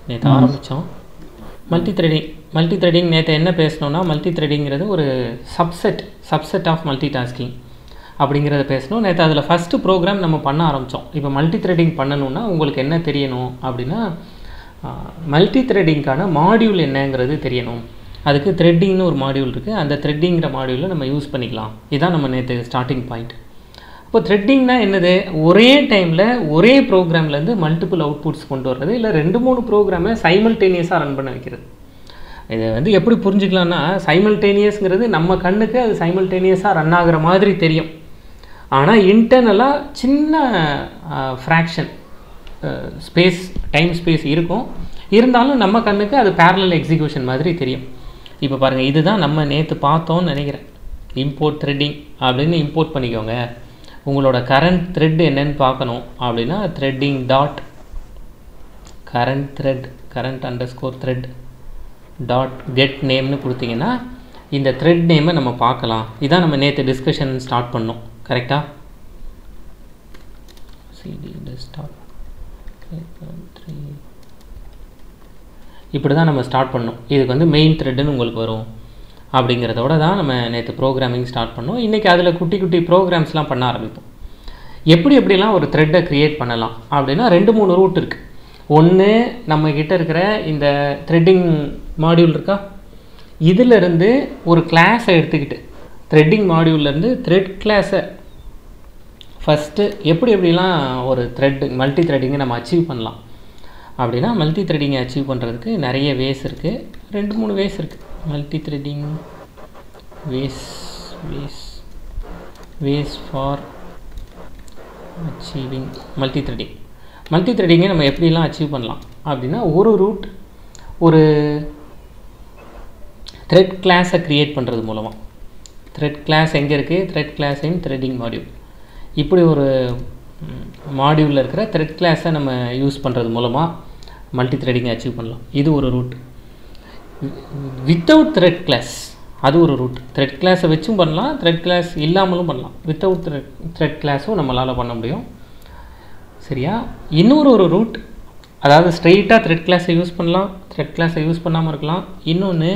நேற்று ஆரம்பித்தோம் multi threading multi threading நேற்று என்ன பேசணும்னா மல்டி த்ரெடிங்கிறது ஒரு subset subset of multitasking அப்படிங்கிறத பேசணும் நேற்று அதில் ஃபஸ்ட்டு ப்ரோக்ராம் நம்ம பண்ண ஆரம்பித்தோம் இப்போ மல்டி த்ரெடிங் பண்ணணும்னா உங்களுக்கு என்ன தெரியணும் அப்படின்னா மல்டி த்ரெடிங்க்கான மாடியூல் என்னங்கிறது தெரியணும் அதுக்கு த்ரெட்டிங்னு ஒரு மாடியூல் இருக்குது அந்த த்ரெட்டிங்கிற மாடியூலை நம்ம யூஸ் பண்ணிக்கலாம் இதுதான் நம்ம நேற்று ஸ்டார்டிங் பாயிண்ட் இப்போ த்ரெட்டிங்னா என்னது ஒரே டைமில் ஒரே ப்ரோக்ராம்லேருந்து மல்டிபிள் அவுட்புட்ஸ் கொண்டு வர்றது இல்லை ரெண்டு மூணு ப்ரோக்ராமை சைமல்டேனியஸாக ரன் பண்ண வைக்கிறது இதை வந்து எப்படி புரிஞ்சுக்கலாம்னா சைமல்டேனியஸ்ங்கிறது நம்ம கண்ணுக்கு அது சைமல்டேனியஸாக ரன் ஆகுற மாதிரி தெரியும் ஆனால் இன்டர்னலாக சின்ன ஃப்ராக்ஷன் ஸ்பேஸ் டைம் ஸ்பேஸ் இருக்கும் இருந்தாலும் நம்ம கண்ணுக்கு அது பேரலல் எக்ஸிக்யூஷன் மாதிரி தெரியும் இப்போ பாருங்கள் இதுதான் நம்ம நேற்று பார்த்தோம்னு நினைக்கிறேன் இம்போர்ட் த்ரெட்டிங் அப்படின்னு இம்போர்ட் பண்ணிக்கோங்க உங்களோட கரண்ட் த்ரெட் என்னன்னு பார்க்கணும் அப்படின்னா threading dot current thread current underscore thread dot get நேம்னு கொடுத்தீங்கன்னா இந்த த்ரெட் நேமை நம்ம பார்க்கலாம் இதான் நம்ம நேற்று டிஸ்கஷன் ஸ்டார்ட் பண்ணோம் கரெக்டாக சிடி டெஸ்க்டாப் த்ரீ இப்படி தான் நம்ம ஸ்டார்ட் பண்ணோம் இதுக்கு வந்து மெயின் த்ரெட்டுன்னு உங்களுக்கு வரும் அப்படிங்கிறதோட தான் நம்ம நேற்று ப்ரோக்ராமிங் ஸ்டார்ட் பண்ணோம் இன்றைக்கி அதில் குட்டி குட்டி ப்ரோக்ராம்ஸ்லாம் பண்ண ஆரம்பிப்போம் எப்படி எப்படிலாம் ஒரு த்ரெட்டை க்ரியேட் பண்ணலாம் அப்படின்னா ரெண்டு மூணு ரூட் இருக்குது ஒன்று நம்ம கிட்ட இருக்கிற இந்த த்ரெட்டிங் மாடியூல் இருக்கா இதிலிருந்து ஒரு கிளாஸை எடுத்துக்கிட்டு த்ரெட்டிங் மாடியூல்லேருந்து த்ரெட் கிளாஸை ஃபஸ்ட்டு எப்படி எப்படிலாம் ஒரு த்ரெட் மல்டி த்ரெட்டிங்கை நம்ம அச்சீவ் பண்ணலாம் அப்படின்னா மல்டி த்ரெட்டிங்கை அச்சீவ் பண்ணுறதுக்கு நிறைய வேஸ் இருக்குது ரெண்டு மூணு வேஸ் இருக்குது multithreading ways ways ways for achieving multithreading மல்டி த்ரெட்டிங்கை நம்ம எப்படிலாம் அச்சீவ் பண்ணலாம் அப்படின்னா ஒரு ரூட் ஒரு த்ரெட் கிளாஸை க்ரியேட் பண்ணுறது மூலமாக த்ரெட் கிளாஸ் எங்கே இருக்குது thread class in threading module இப்படி ஒரு மாடியூலில் இருக்கிற த்ரெட் கிளாஸை நம்ம யூஸ் பண்ணுறது மூலமாக மல்டி த்ரெட்டிங்கை அச்சீவ் பண்ணலாம் இது ஒரு ரூட் வித்தவுட் த்ரெட் கிளாஸ் அது ஒரு ரூட் த்ரெட் கிளாஸை வச்சும் பண்ணலாம் த்ரெட் கிளாஸ் இல்லாமலும் பண்ணலாம் வித்தவுட் த்ரெட் த்ரெட் கிளாஸும் நம்மளால் பண்ண முடியும் சரியா இன்னொரு ஒரு ரூட் அதாவது ஸ்ட்ரெயிட்டாக த்ரெட் கிளாஸை யூஸ் பண்ணலாம் த்ரெட் கிளாஸை யூஸ் பண்ணாமல் இருக்கலாம் இன்னொன்று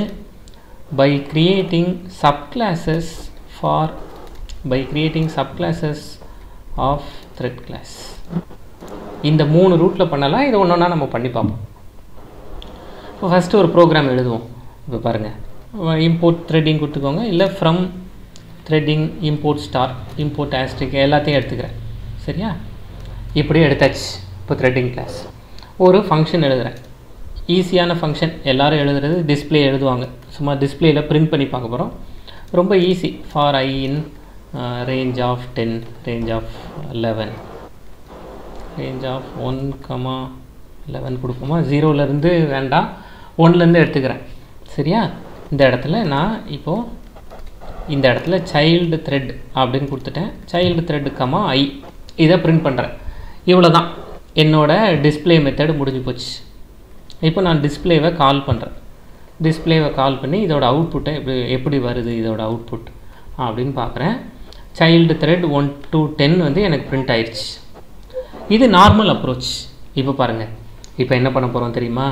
by creating subclasses for by creating subclasses of thread class இந்த மூணு ரூட்டில் பண்ணலாம் இதை ஒன்று ஒன்றா நம்ம பண்ணி பார்ப்போம் இப்போ ஃபஸ்ட்டு ஒரு ப்ரோக்ராம் எழுதுவோம் இப்போ பாருங்கள் இம்போர்ட் த்ரெட்டிங் கொடுத்துக்கோங்க இல்லை from threading import star import asterisk எல்லாத்தையும் எடுத்துக்கிறேன் சரியா இப்படி எடுத்தாச்சு இப்போ த்ரெட்டிங் கிளாஸ் ஒரு ஃபங்க்ஷன் எழுதுகிறேன் ஈஸியான ஃபங்க்ஷன் எல்லோரும் எழுதுறது டிஸ்பிளே எழுதுவாங்க சும்மா டிஸ்பிளேயில் பிரிண்ட் பண்ணி பார்க்க போகிறோம் ரொம்ப easy for I in range of ten range of eleven range of one comma eleven கொடுப்போமா ஜீரோலேருந்து வேண்டாம் ஒன்லேருந்து எடுத்துக்கிறேன் சரியா இந்த இடத்துல நான் இப்போது இந்த இடத்துல சைல்டு த்ரெட் அப்படின்னு கொடுத்துட்டேன் சைல்டு த்ரெட்டு கமா ஐ இதை பிரிண்ட் பண்ணுறேன் இவ்வளோ தான் என்னோட டிஸ்பிளே மெத்தடு முடிஞ்சு போச்சு இப்போ நான் டிஸ்பிளேவை கால் பண்ணுறேன் டிஸ்பிளேவை கால் பண்ணி இதோட அவுட்புட்டை எப்படி எப்படி வருது இதோட அவுட்புட் அப்படின்னு பார்க்குறேன் child thread one to ten வந்து எனக்கு பிரிண்ட் ஆயிடுச்சு இது நார்மல் அப்ரோச் இப்போ பாருங்கள் இப்போ என்ன பண்ண போகிறோம் தெரியுமா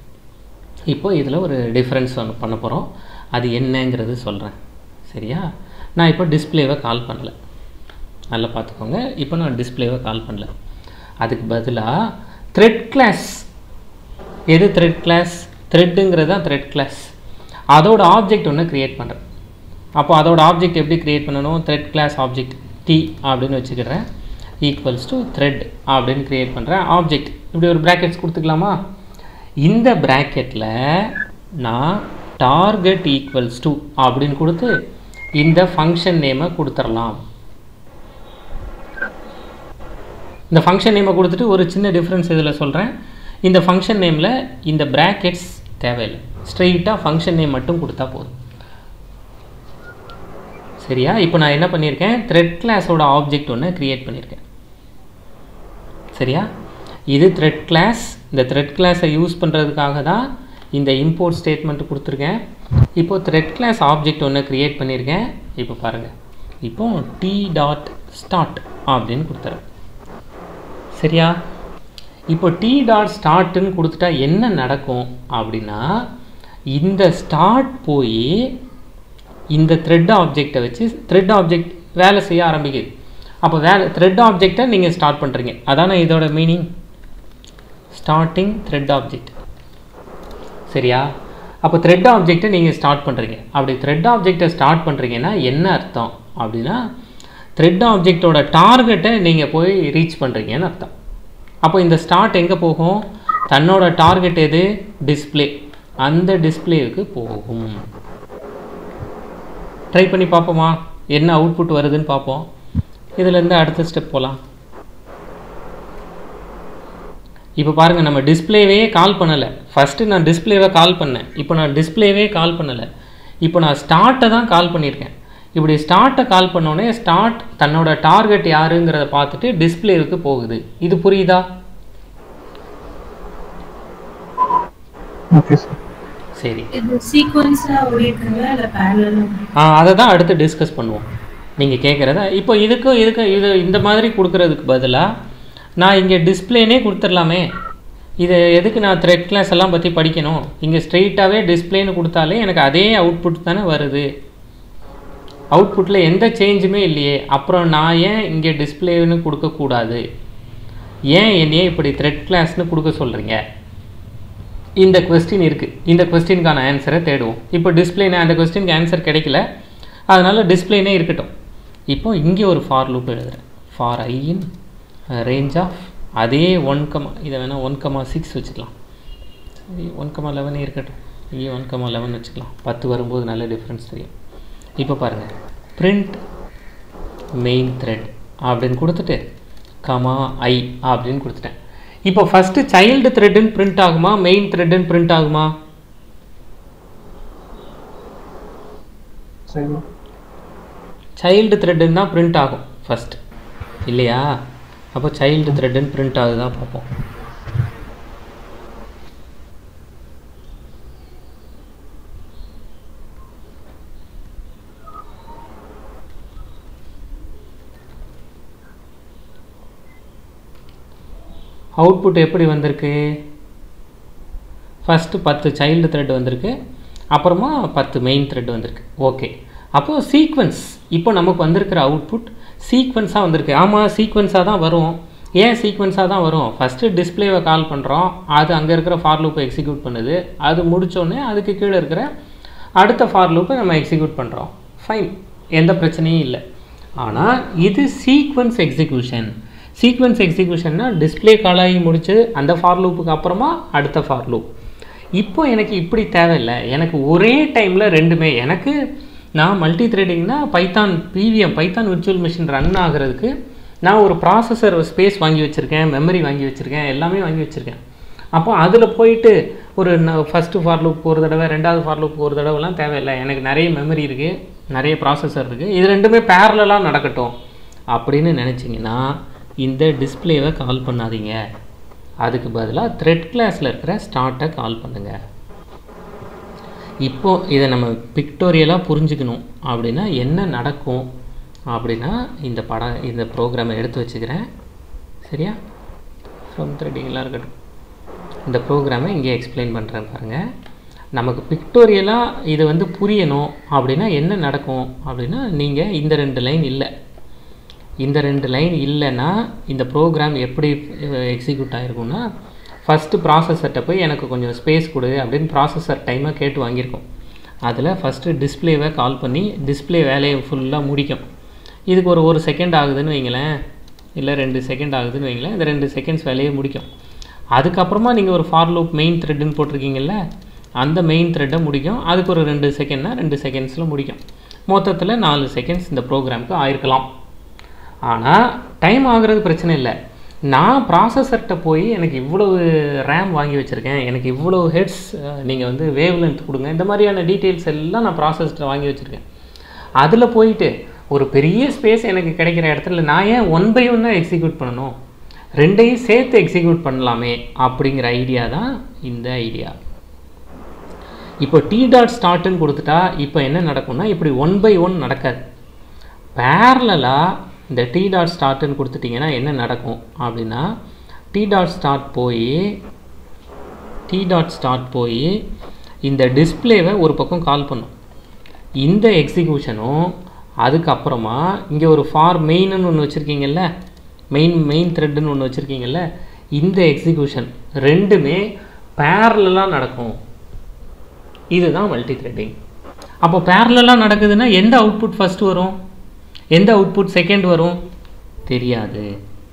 இப்போ இதில் ஒரு டிஃப்ரென்ஸ் ஒன்று பண்ண போகிறோம் அது என்னங்கிறது சொல்கிறேன் சரியா நான் இப்போ டிஸ்பிளேவை கால் பண்ணல நல்லா பார்த்துக்கோங்க இப்போ நான் டிஸ்பிளேவை கால் பண்ணல அதுக்கு பதிலாக த்ரெட் கிளாஸ் எது த்ரெட் கிளாஸ் த்ரெட்டுங்கிறது தான் த்ரெட் கிளாஸ் அதோட ஆப்ஜெக்ட் ஒன்று க்ரியேட் பண்ணுறேன் அப்போ அதோட ஆப்ஜெக்ட் எப்படி க்ரியேட் பண்ணணும் த்ரெட் கிளாஸ் ஆப்ஜெக்ட் டி அப்படின்னு வச்சுக்கிறேன் ஈக்குவல்ஸ் டு த்ரெட் அப்படின்னு க்ரியேட் பண்ணுறேன் ஆப்ஜெக்ட் இப்படி ஒரு ப்ராக்கெட்ஸ் கொடுத்துக்கலாமா இந்த ப்ராக்கெட்டில் நான் டார்கெட் ஈக்குவல்ஸ் டு அப்படின்னு கொடுத்து இந்த ஃபங்க்ஷன் நேமை கொடுத்துடலாம் இந்த ஃபங்க்ஷன் நேமை கொடுத்துட்டு ஒரு சின்ன டிஃப்ரென்ஸ் இதில் சொல்கிறேன் இந்த ஃபங்க்ஷன் நேமில் இந்த ப்ராக்கெட்ஸ் தேவையில்லை ஸ்ட்ரெயிட்டாக ஃபங்க்ஷன் நேம் மட்டும் கொடுத்தா போதும் சரியா இப்போ நான் என்ன பண்ணியிருக்கேன் த்ரெட் கிளாஸோட ஆப்ஜெக்ட் ஒன்று க்ரியேட் பண்ணியிருக்கேன் சரியா இது த்ரெட் கிளாஸ் இந்த த்ரெட் கிளாஸை யூஸ் பண்ணுறதுக்காக தான் இந்த இம்போர்ட் ஸ்டேட்மெண்ட் கொடுத்துருக்கேன் இப்போது த்ரெட் கிளாஸ் ஆப்ஜெக்ட் ஒன்று க்ரியேட் பண்ணியிருக்கேன் இப்போ பாருங்கள் இப்போ டி டாட் ஸ்டார்ட் அப்படின்னு கொடுத்துறேன் சரியா இப்போ டி டாட் ஸ்டார்ட்டுன்னு கொடுத்துட்டா என்ன நடக்கும் அப்படின்னா இந்த ஸ்டார்ட் போய் இந்த த்ரெட் ஆப்ஜெக்டை வச்சு த்ரெட் ஆப்ஜெக்ட் வேலை செய்ய ஆரம்பிக்குது அப்போ வேலை த்ரெட் ஆப்ஜெக்டை நீங்கள் ஸ்டார்ட் பண்ணுறீங்க அதானே இதோட மீனிங் ஸ்டார்டிங் த்ரெட் ஆப்ஜெக்ட் சரியா அப்போ த்ரெட் ஆப்ஜெக்டை நீங்கள் ஸ்டார்ட் பண்ணுறீங்க அப்படி த்ரெட் ஆப்ஜெக்டை ஸ்டார்ட் பண்ணுறீங்கன்னா என்ன அர்த்தம் அப்படின்னா த்ரெட் ஆப்ஜெக்டோட டார்கெட்டை நீங்கள் போய் ரீச் பண்ணுறீங்கன்னு அர்த்தம் அப்போ இந்த ஸ்டார்ட் எங்கே போகும் தன்னோட டார்கெட் எது டிஸ்ப்ளே அந்த டிஸ்ப்ளேவுக்கு போகும் ட்ரை பண்ணி பார்ப்போமா என்ன அவுட்புட் வருதுன்னு பார்ப்போம் இதுலேருந்து அடுத்த ஸ்டெப் போகலாம் இப்போ பாருங்கள் நம்ம டிஸ்ப்ளேவே கால் பண்ணலை ஃபஸ்ட்டு நான் டிஸ்ப்ளேவை கால் பண்ணேன் இப்போ நான் டிஸ்ப்ளேவே கால் பண்ணலை இப்போ நான் ஸ்டார்ட்டை தான் கால் பண்ணியிருக்கேன் இப்படி ஸ்டார்ட்டை கால் பண்ணோடனே ஸ்டார்ட் தன்னோட டார்கெட் யாருங்கிறத பார்த்துட்டு டிஸ்ப்ளேவுக்கு போகுது இது புரியுதா ஓகே சார் சரி இது சீக்வன்ஸா ஓடிட்டுருங்களா இல்ல பேரலா ஆ அதை தான் அடுத்து டிஸ்கஸ் பண்ணுவோம் நீங்கள் கேட்குறத இப்போ இதுக்கும் இதுக்கு இது இந்த மாதிரி கொடுக்கறதுக்கு பதிலாக நான் இங்கே டிஸ்ப்ளேனே கொடுத்துடலாமே இது எதுக்கு நான் த்ரெட் கிளாஸ் எல்லாம் பற்றி படிக்கணும் இங்கே ஸ்ட்ரெயிட்டாகவே டிஸ்ப்ளேன்னு கொடுத்தாலே எனக்கு அதே அவுட்புட் தானே வருது அவுட்புட்டில் எந்த சேஞ்சுமே இல்லையே அப்புறம் நான் ஏன் இங்கே டிஸ்ப்ளேன்னு கொடுக்கக்கூடாது ஏன் என்னையே இப்படி த்ரெட் கிளாஸ்னு கொடுக்க சொல்கிறீங்க இந்த கொஸ்டின் இருக்குது இந்த கொஸ்டினுக்கான ஆன்சரை தேடுவோம் இப்போ டிஸ்பிளேனே அந்த கொஸ்டினுக்கு ஆன்சர் கிடைக்கல அதனால் டிஸ்பிளேனே இருக்கட்டும் இப்போ இங்கே ஒரு ஃபார் லூப் எழுதுறேன் ஃபார் ஐயின் ரேஞ்ச் ஆஃப் அதே ஒன் கமா இதை வேணால் ஒன் கமா சிக்ஸ் வச்சுக்கலாம் சரி ஒன் கமா லெவனே இருக்கட்டும் இங்கே ஒன் கமா லெவன் வச்சுக்கலாம் பத்து வரும்போது நல்ல டிஃப்ரென்ஸ் தெரியும் இப்போ பாருங்கள் print மெயின் த்ரெட் அப்படின்னு கொடுத்துட்டு கமா ஐ அப்படின்னு கொடுத்துட்டேன் இப்போ ஃபஸ்ட்டு சைல்டு த்ரெட்டுன்னு பிரிண்ட் ஆகுமா மெயின் த்ரெட்டுன்னு பிரிண்ட் ஆகுமா சரி சைல்டு த்ரெட்டுன்னு தான் பிரிண்ட் ஆகும் ஃபஸ்ட் இல்லையா அப்போ சைல்டு த்ரெட்டுன்னு பிரிண்ட் ஆகுதா பார்ப்போம் அவுட்புட் எப்படி வந்திருக்கு ஃபஸ்ட்டு பத்து சைல்டு த்ரெட் வந்திருக்கு அப்புறமா பத்து மெயின் த்ரெட் வந்திருக்கு ஓகே அப்போது சீக்வன்ஸ் இப்போ நமக்கு வந்திருக்கிற அவுட்புட் சீக்வன்ஸாக வந்திருக்கு ஆமாம் சீக்வன்ஸாக தான் வரும் ஏன் சீக்வன்ஸாக தான் வரும் ஃபஸ்ட்டு டிஸ்ப்ளேவை கால் பண்ணுறோம் அது அங்கே இருக்கிற ஃபார் லூப்பை எக்ஸிக்யூட் பண்ணுது அது முடிச்சோடனே அதுக்கு கீழே இருக்கிற அடுத்த ஃபார் லூப்பை நம்ம எக்ஸிக்யூட் பண்ணுறோம் ஃபைன் எந்த பிரச்சனையும் இல்லை ஆனால் இது சீக்வன்ஸ் எக்ஸிக்யூஷன் சீக்வன்ஸ் எக்ஸிக்யூஷன்னா டிஸ்ப்ளே காலாகி முடிச்சு அந்த ஃபார் லூப்புக்கு அப்புறமா அடுத்த ஃபார் லூப் இப்போ எனக்கு இப்படி தேவையில்லை எனக்கு ஒரே டைமில் ரெண்டுமே எனக்கு நான் மல்டி த்ரெடிங்னா Python PVM Python virtual machine run ஆகிறதுக்கு நான் ஒரு ப்ராசஸர் ஸ்பேஸ் வாங்கி வச்சுருக்கேன் மெமரி வாங்கி வச்சுருக்கேன் எல்லாமே வாங்கி வச்சுருக்கேன் அப்போ அதில் போயிட்டு ஒரு ஃபஸ்ட்டு ஃபார் லூப் ஒரு தடவை ரெண்டாவது ஃபார் லூப் ஒரு தடவைலாம் தேவையில்லை எனக்கு நிறைய மெமரி இருக்குது நிறைய ப்ராசஸர் இருக்குது இது ரெண்டுமே பேரலாக நடக்கட்டும் அப்படின்னு நினச்சிங்கன்னா இந்த டிஸ்ப்ளேவை கால் பண்ணாதீங்க அதுக்கு பதிலாக த்ரெட் கிளாஸில் இருக்கிற ஸ்டார்ட்டை கால் பண்ணுங்கள் இப்போ இதை நம்ம பிக்டோரியலாக புரிஞ்சுக்கணும் அப்படின்னா என்ன நடக்கும் அப்படின்னா இந்த படம் இந்த ப்ரோக்ராமை எடுத்து வச்சுக்கிறேன் சரியா ஃப்ரம் த்ரெட்டிங்லாம் இருக்கட்டும் இந்த ப்ரோக்ராமை இங்கே எக்ஸ்பிளைன் பண்ணுறேன் பாருங்கள் நமக்கு பிக்டோரியலாக இது வந்து புரியணும் அப்படின்னா என்ன நடக்கும் அப்படின்னா நீங்கள் இந்த ரெண்டு லைன் இல்லை இந்த ரெண்டு லைன் இல்லைன்னா இந்த ப்ரோக்ராம் எப்படி எக்ஸிக்யூட் ஆகிருக்கும்னா ஃபஸ்ட்டு ப்ராசஸர்கிட்ட போய் எனக்கு கொஞ்சம் ஸ்பேஸ் கொடு அப்படின்னு ப்ராசஸர் டைமை கேட்டு வாங்கியிருக்கோம் அதில் ஃபஸ்ட்டு டிஸ்ப்ளேவை கால் பண்ணி டிஸ்ப்ளே வேலையை ஃபுல்லாக முடிக்கும் இதுக்கு ஒரு ஒரு செகண்ட் ஆகுதுன்னு வைங்களேன் இல்லை ரெண்டு செகண்ட் ஆகுதுன்னு வைங்களேன் இந்த ரெண்டு செகண்ட்ஸ் வேலையை முடிக்கும் அதுக்கப்புறமா நீங்கள் ஒரு ஃபார் லூப் மெயின் த்ரெட்டுன்னு போட்டிருக்கீங்கல்ல அந்த மெயின் த்ரெட்டை முடிக்கும் அதுக்கு ஒரு ரெண்டு செகண்ட்னா ரெண்டு செகண்ட்ஸில் முடிக்கும் மொத்தத்தில் நாலு செகண்ட்ஸ் இந்த ப்ரோக்ராமுக்கு ஆயிருக்கலாம் ஆனால் டைம் ஆகுறது பிரச்சனை இல்லை நான் ப்ராசஸர்கிட்ட போய் எனக்கு இவ்வளவு ரேம் வாங்கி வச்சுருக்கேன் எனக்கு இவ்வளோ ஹெட்ஸ் நீங்கள் வந்து வேவ் லென்த் கொடுங்க இந்த மாதிரியான டீட்டெயில்ஸ் எல்லாம் நான் ப்ராசஸர்கிட்ட வாங்கி வச்சுருக்கேன் அதில் போயிட்டு ஒரு பெரிய ஸ்பேஸ் எனக்கு கிடைக்கிற இடத்துல நான் ஏன் ஒன் பை ஒன்னாக எக்ஸிக்யூட் பண்ணணும் ரெண்டையும் சேர்த்து எக்ஸிக்யூட் பண்ணலாமே அப்படிங்கிற ஐடியா தான் இந்த ஐடியா இப்போ டி டாட் ஸ்டார்ட்னு கொடுத்துட்டா இப்போ என்ன நடக்கும்னா இப்படி ஒன் பை ஒன் நடக்காது பேரலாக இந்த டி டாட் ஸ்டார்ட்னு கொடுத்துட்டிங்கன்னா என்ன நடக்கும் அப்படின்னா டி டாட் ஸ்டார்ட் போய் டி டாட் ஸ்டார்ட் போய் இந்த டிஸ்ப்ளேவை ஒரு பக்கம் கால் பண்ணும் இந்த எக்ஸிக்யூஷனும் அதுக்கப்புறமா இங்கே ஒரு ஃபார் மெயின்னு ஒன்று வச்சுருக்கீங்கல்ல மெயின் மெயின் த்ரெட்டுன்னு ஒன்று வச்சுருக்கீங்கல்ல இந்த எக்ஸிக்யூஷன் ரெண்டுமே பேரலாக நடக்கும் இதுதான் மல்டி த்ரெட்டிங் அப்போ பேரலாக நடக்குதுன்னா எந்த அவுட்புட் ஃபர்ஸ்ட் வரும் எந்த அவுட்புட் செகண்ட் வரும் தெரியாது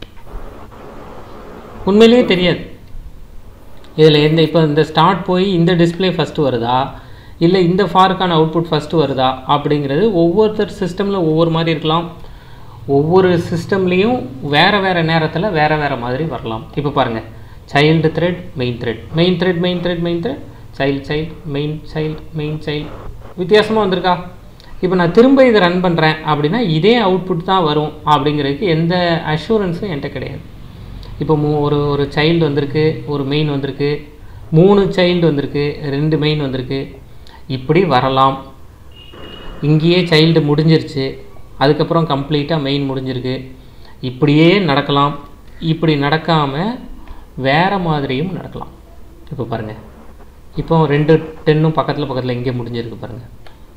உண்மையிலேயே தெரியாது இதில் எந்த இப்போ இந்த ஸ்டார்ட் போய் இந்த டிஸ்ப்ளே ஃபஸ்ட்டு வருதா இல்லை இந்த ஃபாருக்கான அவுட்புட் ஃபஸ்ட்டு வருதா அப்படிங்கிறது ஒவ்வொருத்தர் சிஸ்டமில் ஒவ்வொரு மாதிரி இருக்கலாம் ஒவ்வொரு சிஸ்டம்லேயும் வேறு வேறு நேரத்தில் வேறு வேறு மாதிரி வரலாம் இப்போ பாருங்கள் child thread main thread main thread main thread main thread child child main child main child வித்தியாசமாக வந்திருக்கா இப்போ நான் திரும்ப இதை ரன் பண்ணுறேன் அப்படின்னா இதே அவுட்புட் தான் வரும் அப்படிங்கிறதுக்கு எந்த அஷூரன்ஸும் என்கிட்ட கிடையாது இப்போ மூ ஒரு ஒரு சைல்டு வந்திருக்கு ஒரு மெயின் வந்திருக்கு மூணு சைல்டு வந்திருக்கு ரெண்டு மெயின் வந்திருக்கு இப்படி வரலாம் இங்கேயே சைல்டு முடிஞ்சிருச்சு அதுக்கப்புறம் கம்ப்ளீட்டாக மெயின் முடிஞ்சிருக்கு இப்படியே நடக்கலாம் இப்படி நடக்காமல் வேறு மாதிரியும் நடக்கலாம் இப்போ பாருங்கள் இப்போ ரெண்டு டென்னும் பக்கத்தில் பக்கத்தில் இங்கே முடிஞ்சிருக்கு பாருங்கள்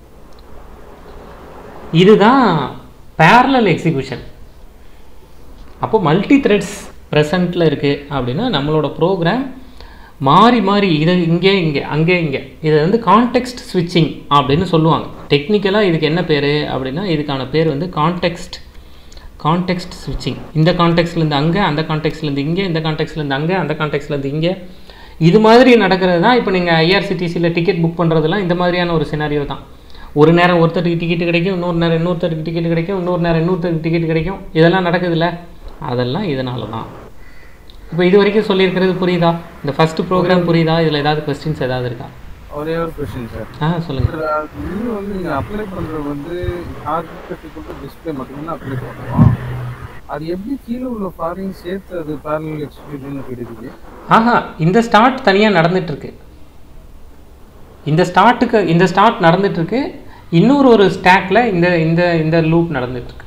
இதுதான் parallel எக்ஸிக்யூஷன் அப்போ மல்டி த்ரெட்ஸ் ப்ரெசண்ட்டில் இருக்குது அப்படின்னா நம்மளோட ப்ரோக்ராம் மாறி மாறி இதை இங்கே இங்கே அங்கே இங்கே இதை வந்து கான்டெக்ஸ்ட் ஸ்விட்சிங் அப்படின்னு சொல்லுவாங்க டெக்னிக்கலாக இதுக்கு என்ன பேர் அப்படின்னா இதுக்கான பேர் வந்து கான்டெக்ஸ்ட் கான்டெக்ஸ்ட் ஸ்விட்சிங் இந்த கான்டெக்ட்லேருந்து அங்கே அந்த கான்டெக்ட்லேருந்து இங்கே இந்த கான்டெக்ட்லேருந்து அங்கே அந்த கான்டெக்ட்லேருந்து இங்கே இது மாதிரி நடக்கிறது தான் இப்போ நீங்கள் ஐஆர்சிடிசியில் டிக்கெட் புக் பண்ணுறதுலாம் இந்த மாதிரியான ஒரு சினாரியோ தான் ஒரு நேரம் ஒருத்தருக்கு டிக்கெட் கிடைக்கும் இன்னொரு நேரம் இன்னொருத்தருக்கு டிக்கெட் கிடைக்கும் இன்னொரு நேரம் இன்னொருத்தருக்கு டிக்கெட் கிடைக்கும் இதெல்லாம் நடக்குதுல்ல அதெல்லாம் இதனால தான் இப்போ இது வரைக்கும் சொல்லியிருக்கிறது புரியுதா இந்த ஃபஸ்ட்டு ப்ரோக்ராம் புரியுதா இதில் ஏதாவது கொஸ்டின்ஸ் ஏதாவது இருக்கா ஒரே ஒரு கொஸ்டின் சார் ஆ சொல்லுங்கள் இது வந்து நீங்க அப்ளை பண்றது வந்து ஆர்கிடெக்ட் டிஸ்பிளே மட்டும்தான் அப்ளை பண்ணுவோம் அது எப்படி கீழே உள்ள ஃபாரின் சேர்த்து அது பேரல் எக்ஸிக்யூஷன் கிடைக்குது ஆஹா இந்த ஸ்டார்ட் தனியாக நடந்துட்டுருக்கு இந்த ஸ்டார்ட்டுக்கு இந்த ஸ்டார்ட் நடந்துட்டுருக்கு இன்னொரு ஒரு ஸ்டாக்ல இந்த இந்த இந்த லூப் நடந்துட்டுருக்கு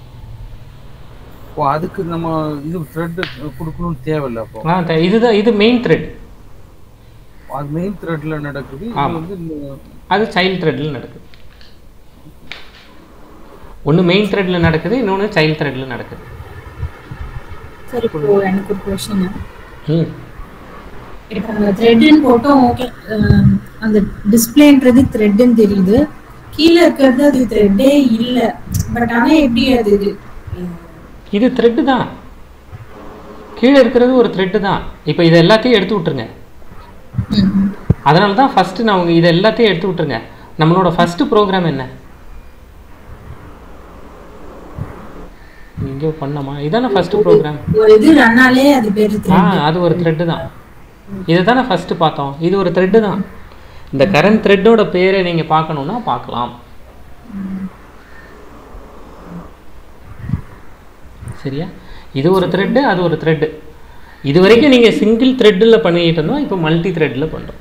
ஓ அதுக்கு நம்ம இது த்ரெட் கொடுக்கணும்னு தேவையில்ல அப்போ ஆ த- இதுதான் இது மெயின் த்ரெட் அது மெயின் த்ரெட்ல நடக்குது இது ஆமா. வந்து இந்த- அது சைல்ட் த்ரெட்டில் நடக்குது ஒன்று மெயின் த்ரெட்டில் நடக்குது இன்னொன்று சைல்ட் த்ரெட்டில் நடக்குது சரி இப்போ எனக்கு ஒரு கொஸ்டின் ம் இப்போ அந்த த்ரெட்னு போட்டோம் ஓகே அந்த டிஸ்பிளேன்றது த்ரெட்னு தெரியுது கீழே இருக்கிறது அது த்ரெட்டே இல்ல பட் ஆனா எப்படி அது இது இது த்ரெட்டு தான் கீழே இருக்கிறது ஒரு த்ரெட்டு தான் இப்போ இதை எல்லாத்தையும் எடுத்து விட்டுருங்க ம். அதனால தான் ஃபஸ்ட்டு நான் உங்க இதை எல்லாத்தையும் எடுத்து விட்டுருங்க நம்மளோட ஃபஸ்ட்டு ப்ரோக்ராம் என்ன இங்கே பண்ணோமா இதானே ஃபஸ்ட்டு ப்ரோக்ராம் ஒரு இது ரன்னாலே அது பேரு ஆ த்ரெட் அது ஒரு த்ரெட்டு தான் இதை தானே ஃபஸ்ட்டு பார்த்தோம் இது ஒரு த்ரெட்டு தான் இந்த கரண்ட் த்ரெட்டோட பேரை நீங்கள் பார்க்கணுன்னா பார்க்கலாம் சரியா இது ஒரு த்ரெட்டு அது ஒரு த்ரெட்டு இது வரைக்கும் நீங்கள் சிங்கிள் த்ரெட்டில் பண்ணிக்கிட்டு இருந்தோம் இப்போ மல்டி த்ரெட்டில் பண்ணுறோம்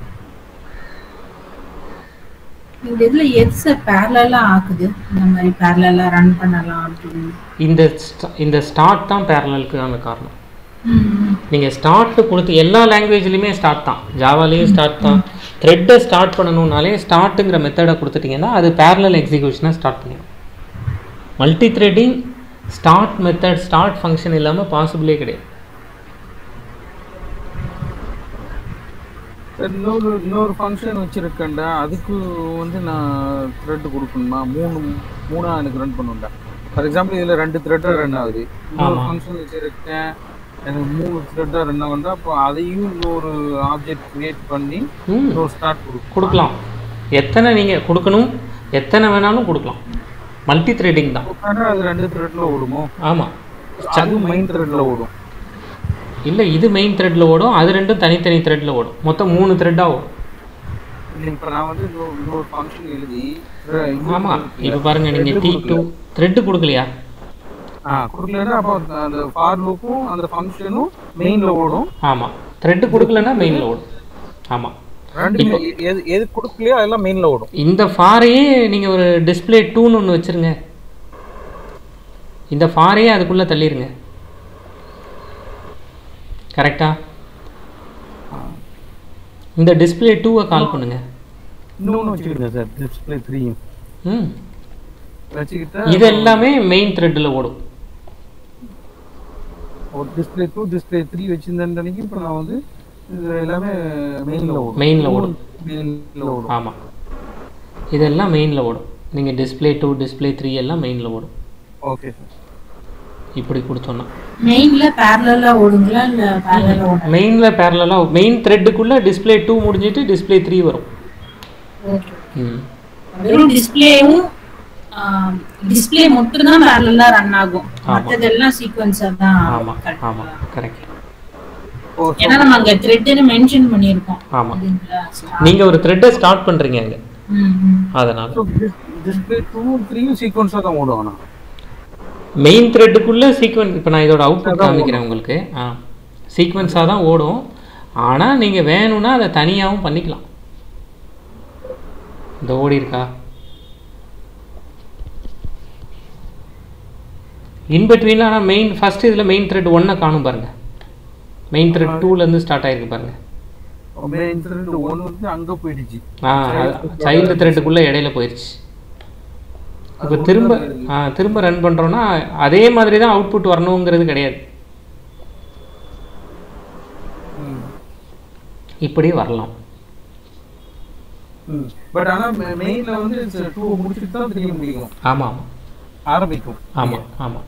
இந்த இதுல எது சார் பேரலா ஆக்குது இந்த மாதிரி பேரலா ரன் பண்ணலாம் அப்படின்னு இந்த sta- இந்த ஸ்டார்ட் தான் பேரலலுக்கான காரணம் ம். நீங்கள் ஸ்டார்ட் கொடுத்து எல்லா லாங்குவேஜ்லையுமே ஸ்டார்ட் தான் ஜாவாலேயும் ஸ்டார்ட் தான் த்ரெட்டை ஸ்டார்ட் பண்ணணும்னாலே ஸ்டார்ட்டுங்கிற மெத்தடை கொடுத்துட்டிங்கன்னா அது பேரலல் எக்ஸிக்யூஷனை ஸ்டார்ட் பண்ணிடும் multithreading start method start function இல்லாமல் பாசிபிளே கிடையாது சரி, இன்னொரு இன்னொரு ஃபங்க்ஷன் வச்சிருக்கேன்டா அதுக்கு வந்து நான் த்ரெட் கொடுக்கணுமா மூணு மூணா எனக்கு ரன் பண்ணுண்டா ஃபார் எக்ஸாம்பிள் இதுல ரெண்டு த்ரெட்டா ரன் ஆகுது இன்னொரு ஆமா. ஃபங்க்ஷன் வச்சிருக்கேன் எனக்கு மூணு த்ரெட்டா ரன் ஆகுண்டா அப்போ அதையும் இன்னொரு ஆப்ஜெக்ட் கிரியேட் பண்ணி ம் இன்னொரு ஸ்டார்ட் கொடுக்கும் கொடுக்கலாம் எத்தனை நீங்கள் கொடுக்கணும் எத்தனை வேணாலும் கொடுக்கலாம் மல்டி த்ரெட்டிங் தான் கொடுத்தா அது ரெண்டு த்ரெட்ல ஓடுமோ ஆமாம் அது மெயின் த்ரெட்ல ஓடும் இல்லை இது மெயின் த்ரெட்டில் ஓடும் அது ரெண்டும் தனித்தனி த்ரெட்டில் ஓடும் மொத்தம் மூணு த்ரெட்டாக ஓடும் இல்லை, இப்ப நான் வந்து இன்னொரு இன்னொரு ஃபங்க்ஷன் எழுதி ஆமாம் இப்போ பாருங்கள் நீங்கள் டி டூ த்ரெட்டு கொடுக்கலையா ஆ கொடுக்கலன்னா அப்போ அந்த- அந்த ஃபார் லூப்பும் அந்த ஃபங்க்ஷனும் மெயின்ல ஓடும் ஆமாம் த்ரெட்டு கொடுக்கலன்னா மெயினில் ஓடும் ஆமாம் ரெண்டு எது எது கொடுக்கலையோ அதெல்லாம் மெயின்ல ஓடும் இந்த ஃபாரையே நீங்கள் ஒரு டிஸ்ப்ளே டூன்னு ஒன்று வச்சுருங்க இந்த ஃபாரையே அதுக்குள்ளே தள்ளிடுங்க கரெக்டா இந்த டிஸ்பிளே டூவை கால் பண்ணுங்க இன்னொன்று வச்சுக்கிடுங்க சார் டிஸ்பிளே த்ரீ ம் வச்சுக்கிட்டா இது எல்லாமே மெயின் த்ரெட்டில் ஓடும் ஒரு டிஸ்பிளே டூ டிஸ்பிளே த்ரீ வச்சிருந்தேன் அன்னைக்கு இப்போ நான் வந்து இது எல்லாமே மெயினில் ஓடும் மெயினில் ஓடும் மெயினில் ஓடும் ஆமாம் இதெல்லாம் மெயினில் ஓடும் நீங்கள் டிஸ்பிளே டூ டிஸ்பிளே த்ரீ எல்லாம் மெயினில் ஓடும் ஓகே சார் இப்படி கொடுத்தோன்னா மெயின்ல பேரலா ஓடுங்களா இல்ல பேரலா ஓடும் மெயினில் பேரலாக மெயின் த்ரெட்டுக்குள்ளே டிஸ்பிளே டூ முடிஞ்சிட்டு டிஸ்பிளே த்ரீ வரும் ம் வெறும் டிஸ்பிளேவும் டிஸ்பிளே மட்டும் தான் பேரலா ரன் ஆகும் மத்ததெல்லாம் சீக்வன்ஸா தான் ஆமாம் ஆமாம் கரெக்ட் ஓ ஏன்னா நம்ம அங்க த்ரெட்னு மென்ஷன் பண்ணியிருக்கோம் ஆமாம் அதுங்களா? நீங்கள் ஒரு த்ரெட்டை ஸ்டார்ட் பண்ணுறீங்க அங்கே ம், ம். அதனால் டிஸ்பிளே டூ த்ரீயும் சீக்வன்ஸாக தான் ஓடும் ஆனால் மெயின் த்ரெட்டுக்குள்ளே சீக்வன்ஸ் இப்போ நான் இதோட அவுட்புட் காமிக்கிறேன் உங்களுக்கு ஆ சீக்வன்ஸாக தான் ஓடும் ஆனால் நீங்கள் வேணும்னா அதை தனியாகவும் பண்ணிக்கலாம் இந்த ஓடி இருக்கா இன்பிட்வீனில் ஆனால் மெயின் ஃபஸ்ட்டு இதில் மெயின் த்ரெட் ஒன்றை காணும் பாருங்க மெயின் த்ரெட் டூலேருந்து ஸ்டார்ட் ஆயிருக்கு பாருங்க மெயின் த்ரெட் ஒன்று வந்து அங்கே போயிடுச்சு ஆ சைல்டு த்ரெட்டுக்குள்ளே இடையில போயிடுச்சு இப்போ திரும்ப ஆ திரும்ப ரன் பண்ணுறோன்னா அதே மாதிரி தான் அவுட்புட் வரணுங்கிறது கிடையாது இப்படி வரலாம் பட் ஆனால் மெயினில் வந்து டூ முடிச்சுட்டு தான் த்ரீ முடிக்கும் ஆமாம் ஆமாம் ஆரம்பிக்கும் ஆமாம் ஆமாம்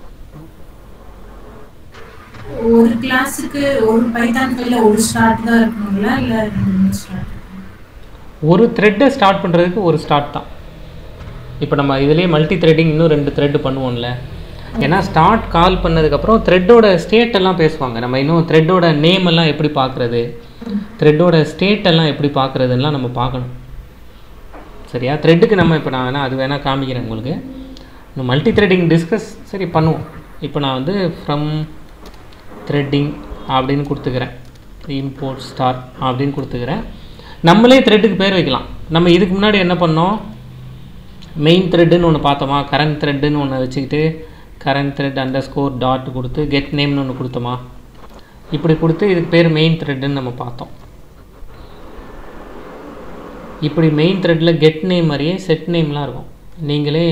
ஒரு கிளாஸுக்கு ஒரு பைத்தான் கையில ஒரு ஸ்டார்ட் தான் இருக்கணுங்களா இல்ல ரெண்டு மூணு ஸ்டார்ட் ஒரு த்ரெட்டை ஸ்டார்ட் பண்ணுறதுக்கு ஒரு ஸ்டார்ட் தான் இப்போ நம்ம இதுலேயே மல்டி த்ரெட்டிங் இன்னும் ரெண்டு த்ரெட் பண்ணுவோம்ல ஏன்னா ஸ்டார்ட் கால் பண்ணதுக்கப்புறம் த்ரெட்டோட ஸ்டேட் எல்லாம் பேசுவாங்க நம்ம இன்னும் த்ரெட்டோட நேம் எல்லாம் எப்படி பார்க்குறது த்ரெட்டோட ஸ்டேட் எல்லாம் எப்படி பார்க்குறதுலாம் நம்ம பார்க்கணும் சரியா த்ரெட்டுக்கு நம்ம இப்போ நான் வேணால் அது வேணால் காமிக்கிறேன் உங்களுக்கு இந்த மல்டி த்ரெட்டிங் டிஸ்கஸ் சரி பண்ணுவோம் இப்போ நான் வந்து ஃப்ரம் த்ரெட்டிங் அப்படின்னு கொடுத்துக்கிறேன் இம்போர்ட் ஸ்டார் அப்படின்னு கொடுத்துக்கிறேன் நம்மளே த்ரெட்டுக்கு பேர் வைக்கலாம் நம்ம இதுக்கு முன்னாடி என்ன பண்ணோம் மெயின் த்ரெட்டுன்னு ஒன்று பார்த்தோமா கரண்ட் த்ரெட்டுன்னு ஒன்று வச்சுக்கிட்டு current thread underscore dot கொடுத்து கெட் நேம்னு ஒன்று கொடுத்தோமா இப்படி கொடுத்து இதுக்கு பேர் மெயின் த்ரெட்டுன்னு நம்ம பார்த்தோம் இப்படி மெயின் த்ரெட்டில் கெட் நேம் மாதிரியே செட் நேம்லாம் இருக்கும் நீங்களே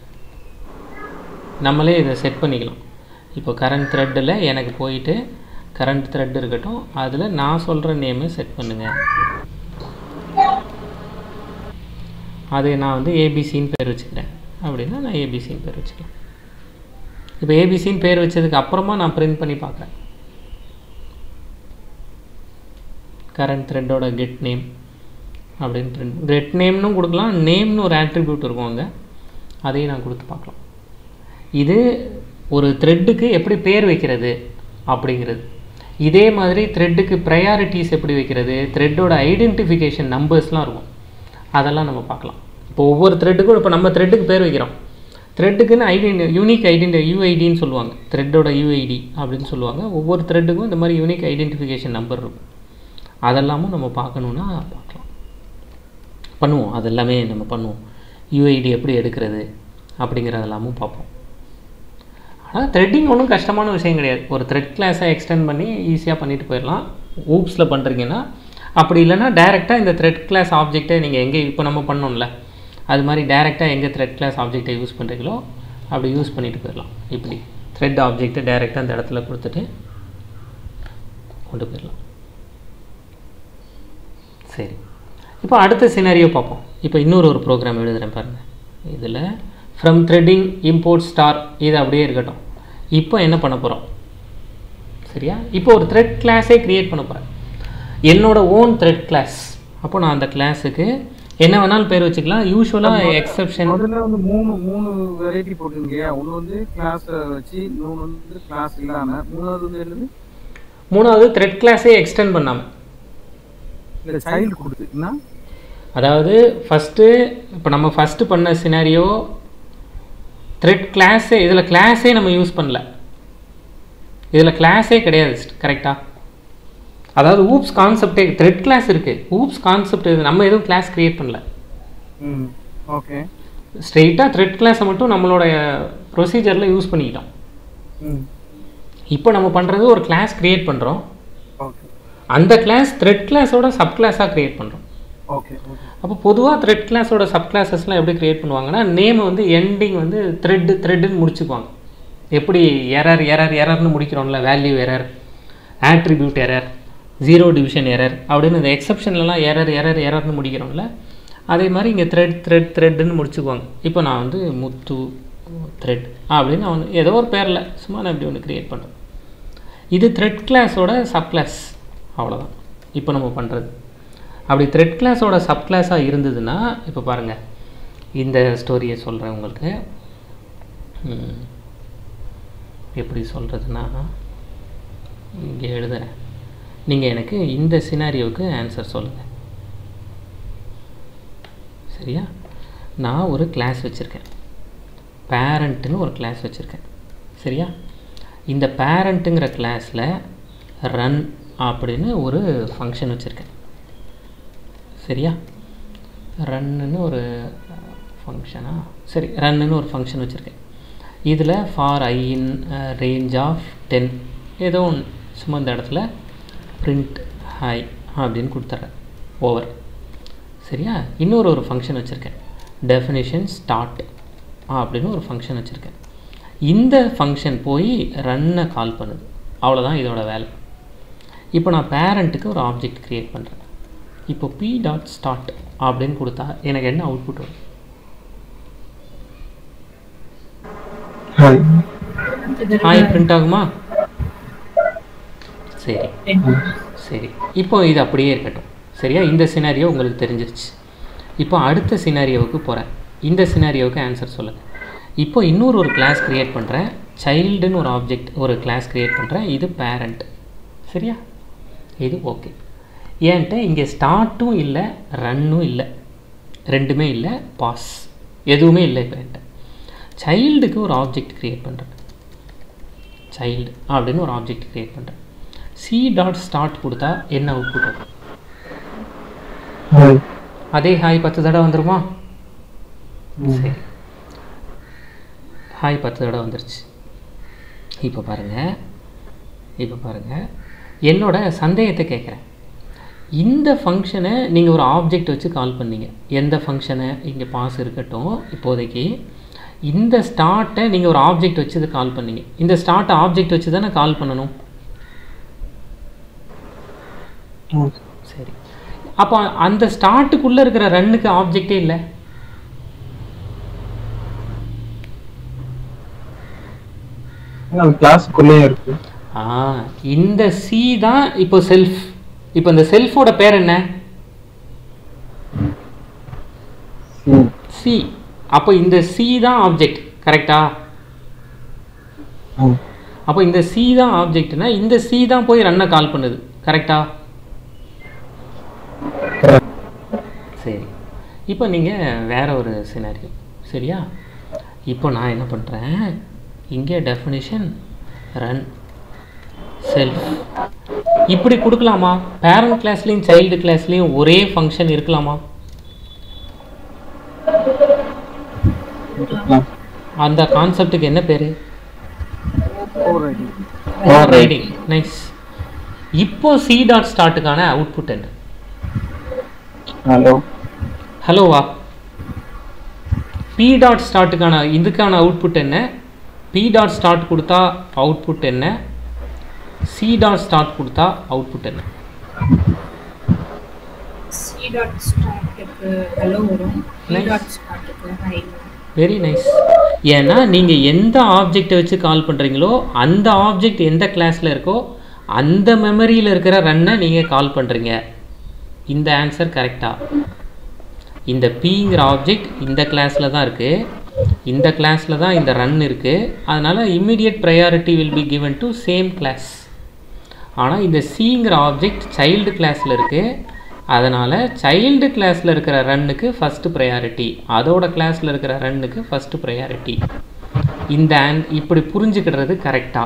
நம்மளே இதை செட் பண்ணிக்கலாம் இப்போ கரண்ட் த்ரெட்டில் எனக்கு போயிட்டு கரண்ட் த்ரெட் இருக்கட்டும் அதில் நான் சொல்கிற நேமை செட் பண்ணுங்கள் அது நான் வந்து ஏபிசின்னு பேர் வச்சுக்கிறேன் அப்படின்னா நான் ஏபிசின்னு பேர் வச்சுக்கலாம் இப்போ ஏபிசின்னு பேர் வச்சதுக்கு அப்புறமா நான் பிரிண்ட் பண்ணி பார்க்குறேன் கரண்ட் த்ரெட்டோட கெட் நேம் அப்படின்னு பிரிண்ட் கெட் நேம்னு கொடுக்கலாம் நேம்னு ஒரு ஆட்ரிபியூட் இருக்கும் அங்கே அதையும் நான் கொடுத்து பார்க்கலாம் இது ஒரு த்ரெட்டுக்கு எப்படி பேர் வைக்கிறது அப்படிங்கிறது இதே மாதிரி த்ரெட்டுக்கு ப்ரையாரிட்டிஸ் எப்படி வைக்கிறது த்ரெட்டோட ஐடென்டிஃபிகேஷன் நம்பர்ஸ்லாம் இருக்கும் அதெல்லாம் நம்ம பார்க்கலாம் இப்போ ஒவ்வொரு த்ரெட்டுக்கும் இப்போ நம்ம த்ரெட்டுக்கு பேர் வைக்கிறோம் த்ரெட்டுக்குன்னு ஐடென்டி யூனிக் ஐடென்டி யூஐடின்னு சொல்லுவாங்க த்ரெட்டோட யூஐடி அப்படின்னு சொல்லுவாங்க ஒவ்வொரு த்ரெட்டுக்கும் இந்த மாதிரி யூனிக் ஐடென்டிஃபிகேஷன் நம்பர் இருக்கும் அதெல்லாமும் நம்ம பார்க்கணுன்னா பார்க்கலாம் பண்ணுவோம் அதெல்லாமே நம்ம பண்ணுவோம் யூஐடி எப்படி எடுக்கிறது அப்படிங்கிறதெல்லாமும் பார்ப்போம் ஆனால் த்ரெட்டிங் ஒன்றும் கஷ்டமான விஷயம் கிடையாது ஒரு த்ரெட் கிளாஸை எக்ஸ்டெண்ட் பண்ணி ஈஸியாக பண்ணிட்டு போயிடலாம் ஊப்ஸில் பண்ணுறீங்கன்னா அப்படி இல்லைன்னா டேரெக்டாக இந்த த்ரெட் கிளாஸ் ஆப்ஜெக்டை நீங்கள் எங்கே இப்போ நம்ம பண்ணோம்ல அது மாதிரி டேரெக்டாக எங்கே த்ரெட் கிளாஸ் ஆப்ஜெக்டை யூஸ் பண்ணுறீங்களோ அப்படி யூஸ் பண்ணிட்டு போயிடலாம் இப்படி த்ரெட் ஆப்ஜெக்ட்டை டேரெக்டாக அந்த இடத்துல கொடுத்துட்டு கொண்டு போயிடலாம் சரி இப்போ அடுத்த சினாரியோ பார்ப்போம் இப்போ இன்னொரு ஒரு ப்ரோக்ராம் எழுதுகிறேன் பாருங்கள் இதில் ஃப்ரம் த்ரெட்டிங் இம்போர்ட் ஸ்டார் இது அப்படியே இருக்கட்டும் இப்போ என்ன பண்ண போகிறோம் சரியா இப்போ ஒரு த்ரெட் கிளாஸே க்ரியேட் பண்ண போகிறேன் என்னோட ஓன் த்ரெட் கிளாஸ் அப்போ நான் அந்த கிளாஸுக்கு என்ன வேணாலும் பேர் வச்சுக்கலாம் யூஸ்வலாக எக்ஸப்ஷன் முதல்ல வந்து மூணு மூணு வெரைட்டி போட்டிருக்கீங்க ஒன்று வந்து கிளாஸ் வச்சு இன்னொன்று வந்து கிளாஸ் இல்லாம மூணாவது வந்து என்னது மூணாவது த்ரெட் கிளாஸே எக்ஸ்டெண்ட் பண்ணாமல் இல்லை சைல்டு கொடுத்துன்னா அதாவது ஃபஸ்ட்டு இப்போ நம்ம ஃபஸ்ட்டு பண்ண சினாரியோ த்ரெட் கிளாஸே இதில் கிளாஸே நம்ம யூஸ் பண்ணல இதில் கிளாஸே கிடையாது கரெக்டாக அதாவது ஊப்ஸ் கான்செப்டே த்ரெட் கிளாஸ் இருக்குது ஊப்ஸ் கான்செப்ட் இது நம்ம எதுவும் கிளாஸ் க்ரியேட் பண்ணல ம் ஓகே ஸ்ட்ரெயிட்டாக த்ரெட் கிளாஸை மட்டும் நம்மளோட ப்ரொசீஜரில் யூஸ் பண்ணிக்கிட்டோம் ம் இப்போ நம்ம பண்ணுறது ஒரு கிளாஸ் க்ரியேட் பண்ணுறோம் ஓகே அந்த கிளாஸ் த்ரெட் கிளாஸோட சப் கிளாஸாக க்ரியேட் பண்ணுறோம் ஓகே ஓகே அப்போ பொதுவாக த்ரெட் கிளாஸோட சப் கிளாஸஸ்லாம் எப்படி க்ரியேட் பண்ணுவாங்கன்னா நேம் வந்து எண்டிங் வந்து த்ரெட் த்ரெட்டுன்னு முடிச்சுக்குவாங்க எப்படி எரர் எரர் எரர்னு முடிக்கிறோம்ல value error attribute error zero division error அப்படின்னு இந்த எக்ஸப்ஷன்லலாம் எரர் எரர் எரர்னு முடிக்கிறோம்ல அதே மாதிரி இங்கே த்ரெட் த்ரெட் த்ரெட்டுன்னு முடிச்சுக்குவாங்க இப்போ நான் வந்து முத்து த்ரெட் அப்படின்னு அவன் ஏதோ ஒரு பேரில் சும்மா நான் இப்படி ஒன்று க்ரியேட் பண்ணுறேன் இது த்ரெட் கிளாஸோட சப் கிளாஸ் அவ்வளோதான் இப்போ நம்ம பண்ணுறது அப்படி த்ரெட் கிளாஸோட சப் கிளாஸாக இருந்ததுன்னா இப்போ பாருங்கள் இந்த ஸ்டோரியை சொல்கிறேன் உங்களுக்கு ம், எப்படி சொல்கிறதுனா இங்கே எழுதுறேன் நீங்கள் எனக்கு இந்த சினாரியோவுக்கு ஆன்சர் சொல்லுங்கள் சரியா நான் ஒரு கிளாஸ் வச்சுருக்கேன் பேரண்ட்டுன்னு ஒரு கிளாஸ் வச்சுருக்கேன் சரியா இந்த பேரண்ட்டுங்கிற கிளாஸில் ரன் அப்படின்னு ஒரு ஃபங்க்ஷன் வச்சுருக்கேன் சரியா ரன்னுன்னு ஒரு ஃபங்க்ஷனா சரி ரன்னுன்னு ஒரு ஃபங்க்ஷன் வச்சுருக்கேன் இதில் for I in range of ten ஏதோ ஒன்று சும்மா இந்த இடத்துல print ஹாய் அப்படின்னு கொடுத்துட்றேன் ஓவர் சரியா இன்னொரு ஒரு ஃபங்க்ஷன் வச்சுருக்கேன் டெஃபினிஷன் ஸ்டார்ட் அப்படின்னு ஒரு ஃபங்க்ஷன் வச்சுருக்கேன் இந்த ஃபங்க்ஷன் போய் ரன்னை கால் பண்ணுது அவ்வளோதான் இதோட வேலை இப்போ நான் பேரண்ட்டுக்கு ஒரு ஆப்ஜெக்ட் க்ரியேட் பண்ணுறேன் இப்போ பி டாட் ஸ்டார்ட் அப்படின்னு கொடுத்தா எனக்கு என்ன அவுட்புட் வரும் ஹாய் ஹாய் பிரிண்ட் ஆகுமா சரி சரி இப்போ இது அப்படியே இருக்கட்டும் சரியா இந்த சினாரியோ உங்களுக்கு தெரிஞ்சிருச்சு இப்போ அடுத்த சினாரியோவுக்கு போகிறேன் இந்த சினாரியோவுக்கு ஆன்சர் சொல்லுங்கள் இப்போ இன்னொரு ஒரு கிளாஸ் க்ரியேட் பண்ணுறேன் சைல்டுன்னு ஒரு ஆப்ஜெக்ட் ஒரு கிளாஸ் க்ரியேட் பண்ணுறேன் இது பேரண்ட் சரியா இது ஓகே ஏன்ட்ட இங்கே ஸ்டார்ட்டும் இல்லை ரன்னும் இல்லை ரெண்டுமே இல்லை பாஸ் எதுவுமே இல்லை இப்போ என்கிட்ட சைல்டுக்கு ஒரு ஆப்ஜெக்ட் க்ரியேட் பண்ணுறேன் சைல்டு அப்படின்னு ஒரு ஆப்ஜெக்ட் க்ரியேட் பண்ணுறேன் சி டாட் ஸ்டார்ட் கொடுத்தா என்ன அவுட்புட் வரும் ஹாய் அதே ஹாய் பத்து தடவை வந்துருமா சரி ஹாய் பத்து தடவை வந்துருச்சு இப்போ பாருங்கள் இப்போ பாருங்கள் என்னோட சந்தேகத்தை கேட்குறேன் இந்த ஃபங்க்ஷனை நீங்கள் ஒரு ஆப்ஜெக்ட் வச்சு கால் பண்ணீங்க எந்த ஃபங்க்ஷனை இங்கே பாஸ் இருக்கட்டும் இப்போதைக்கு இந்த ஸ்டார்ட்டை நீங்கள் ஒரு ஆப்ஜெக்ட் வச்சு இது கால் பண்ணீங்க இந்த ஸ்டார்ட்டை ஆப்ஜெக்ட் வச்சு தானே கால் பண்ணணும் ம். சரி அப்போ அந்த ஸ்டார்ட்டுக்குள்ளே இருக்கிற ரன்னுக்கு ஆப்ஜெக்டே இல்லை அது கிளாஸுக்குள்ளேயே இருக்கு ஆ இந்த சி தான் இப்போ செல்ஃப் இப்போ இந்த செல்ஃபோட பேர் என்ன ம். சி அப்போ இந்த சி தான் ஆப்ஜெக்ட் கரெக்டா ம். அப்போ இந்த சி தான் ஆப்ஜெக்ட்னா இந்த சி தான் போய் ரன்னை கால் பண்ணுது கரெக்டா Correct. சரி இப்போ நீங்கள் வேற ஒரு சினாரியோ சரியா இப்போ நான் என்ன பண்ணுறேன் இங்கே டெஃபினிஷன் ரன் செல்ஃப் இப்படி கொடுக்கலாமா பேரண்ட் கிளாஸ்லேயும் சைல்டு கிளாஸ்லேயும் ஒரே ஃபங்க்ஷன் இருக்கலாமா இருக்கலாம். அந்த கான்செப்ட்டுக்கு என்ன பேர் overriding overriding nice இப்போ சி டாட் ஸ்டார்ட்டுக்கான அவுட்புட் என்ன ஹலோ ஹலோவா பி டாட் ஸ்டார்ட்டுக்கான இதுக்கான அவுட்புட் என்ன பி டாட் ஸ்டார்ட் கொடுத்தா அவுட்புட் என்ன சி டாட் ஸ்டார்ட் கொடுத்தா அவுட்புட் என்ன சி டாட் ஸ்டார்ட்டுக்கு ஹலோ வரும் பி Nice. டாட் ஸ்டார்ட்டுக்கு ஹை வரும் வெரி நைஸ் ஏன்னா நீங்கள் எந்த ஆப்ஜெக்டை வச்சு கால் பண்ணுறீங்களோ அந்த ஆப்ஜெக்ட் எந்த கிளாஸில் இருக்கோ அந்த மெமரியில் இருக்கிற ரன்னை நீங்கள் கால் பண்ணுறீங்க இந்த ஆன்சர் கரெக்டா இந்த பிங்கிற ஆப்ஜெக்ட் இந்த கிளாஸில் தான் இருக்குது இந்த கிளாஸில் தான் இந்த ரன் இருக்குது அதனால் immediate priority will be given to same class ஆனால் இந்த சிங்கிற ஆப்ஜெக்ட் சைல்டு கிளாஸில் இருக்குது அதனால் சைல்டு கிளாஸில் இருக்கிற ரன்னுக்கு ஃபஸ்ட்டு ப்ரையாரிட்டி அதோட கிளாஸில் இருக்கிற ரன்னுக்கு ஃபஸ்ட்டு ப்ரையாரிட்டி இந்த ஆன் இப்படி புரிஞ்சுக்கிடுறது கரெக்டா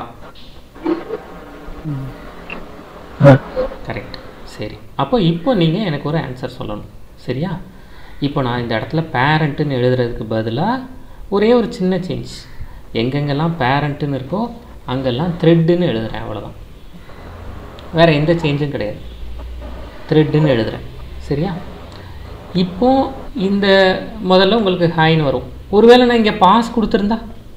கரெக்ட் சரி அப்போ இப்போ நீங்கள் எனக்கு ஒரு ஆன்சர் சொல்லணும் சரியா இப்போ நான் இந்த இடத்துல பேரண்ட்டுன்னு எழுதுறதுக்கு பதிலாக ஒரே ஒரு சின்ன சேஞ்ச் எங்கெங்கெல்லாம் பேரண்ட்டுன்னு இருக்கோ அங்கெல்லாம் த்ரெட்டுன்னு எழுதுறேன் அவ்வளோதான் வேறு எந்த சேஞ்சும் கிடையாது த்ரெட்டுன்னு எழுதுறேன் சரியா இப்போ இந்த முதல்ல உங்களுக்கு ஹாய்னு வரும் ஒருவேளை நான் இங்கே பாஸ் கொடுத்துருந்தா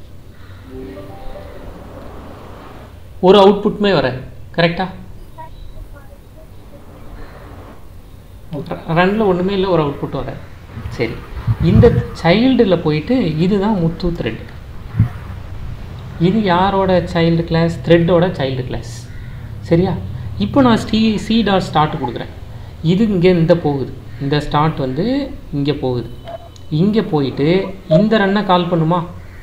ஒரு அவுட்புட்டுமே வர கரெக்டா ரன்னில் ஒன்றுமே இல்லை ஒரு அவுட்புட் வர சரி இந்த சைல்டில் போயிட்டு இதுதான் முத்து த்ரெட் இது யாரோட சைல்டு கிளாஸ் த்ரெட்டோட சைல்டு கிளாஸ் சரியா இப்போ நான் ஸ்ரீ சி டாட் ஸ்டார்ட் கொடுக்குறேன் இது இங்கே இந்த போகுது இந்த ஸ்டார்ட் வந்து இங்கே போகுது இங்கே போயிட்டு இந்த ரன்னை கால் பண்ணுமா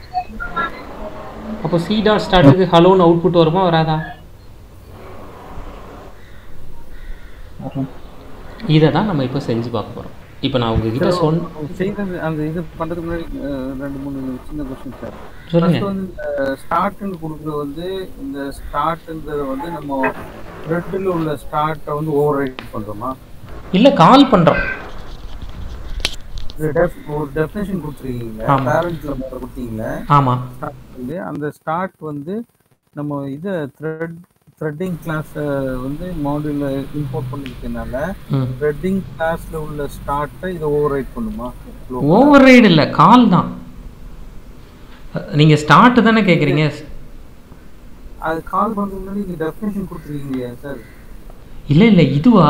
அப்போ சி டாட் ஸ்டார்ட்டுக்கு ஹலோன்னு அவுட்புட் வருமா வராதா வரும். இதை தான் நம்ம இப்போ செஞ்சு பார்க்க போகிறோம் இப்போ நான் உங்ககிட்ட சொன்ன செய்யறது அந்த இது பண்றதுக்கு முன்னாடி அஹ், ரெண்டு மூணு சின்ன கொஸ்டின் சார் சொல்லுங்க ஃபர்ஸ்ட் வந்து இந்த ஸ்டார்ட்னு கொடுக்குறது வந்து இந்த ஸ்டார்ட்ன்றது வந்து நம்ம ரெட்டில் உள்ள ஸ்டார்ட்டை வந்து ஓவர் ரைட் பண்றோமா இல்லை கால் பண்ணுறோம் இது def- ஒரு டெஃபினேஷன் கொடுத்துருக்கீங்க ஆமா. பேரண்ட்ல மட்டும் கொடுத்தீங்களே ஆமாம் start வந்து அந்த ஸ்டார்ட் வந்து நம்ம இதை த்ரெட் த்ரெட்டிங் கிளாஸ் வந்து மாடியூல இம்போர்ட் பண்ணிருக்கனால ம் த்ரெட்டிங் கிளாஸ்ல உள்ள ஸ்டார்ட்டை இதை ஓவர் ரைட் பண்ணுமா ஓவர் ரைடு இல்லை கால் தான் நீங்கள் ஸ்டார்ட் தானே கேட்குறீங்க அது கால் பண்றதுக்கு முன்னாடி நீங்க டெஃபினேஷன் கொடுத்துருக்கீங்க சார் இல்லை இல்லை இதுவா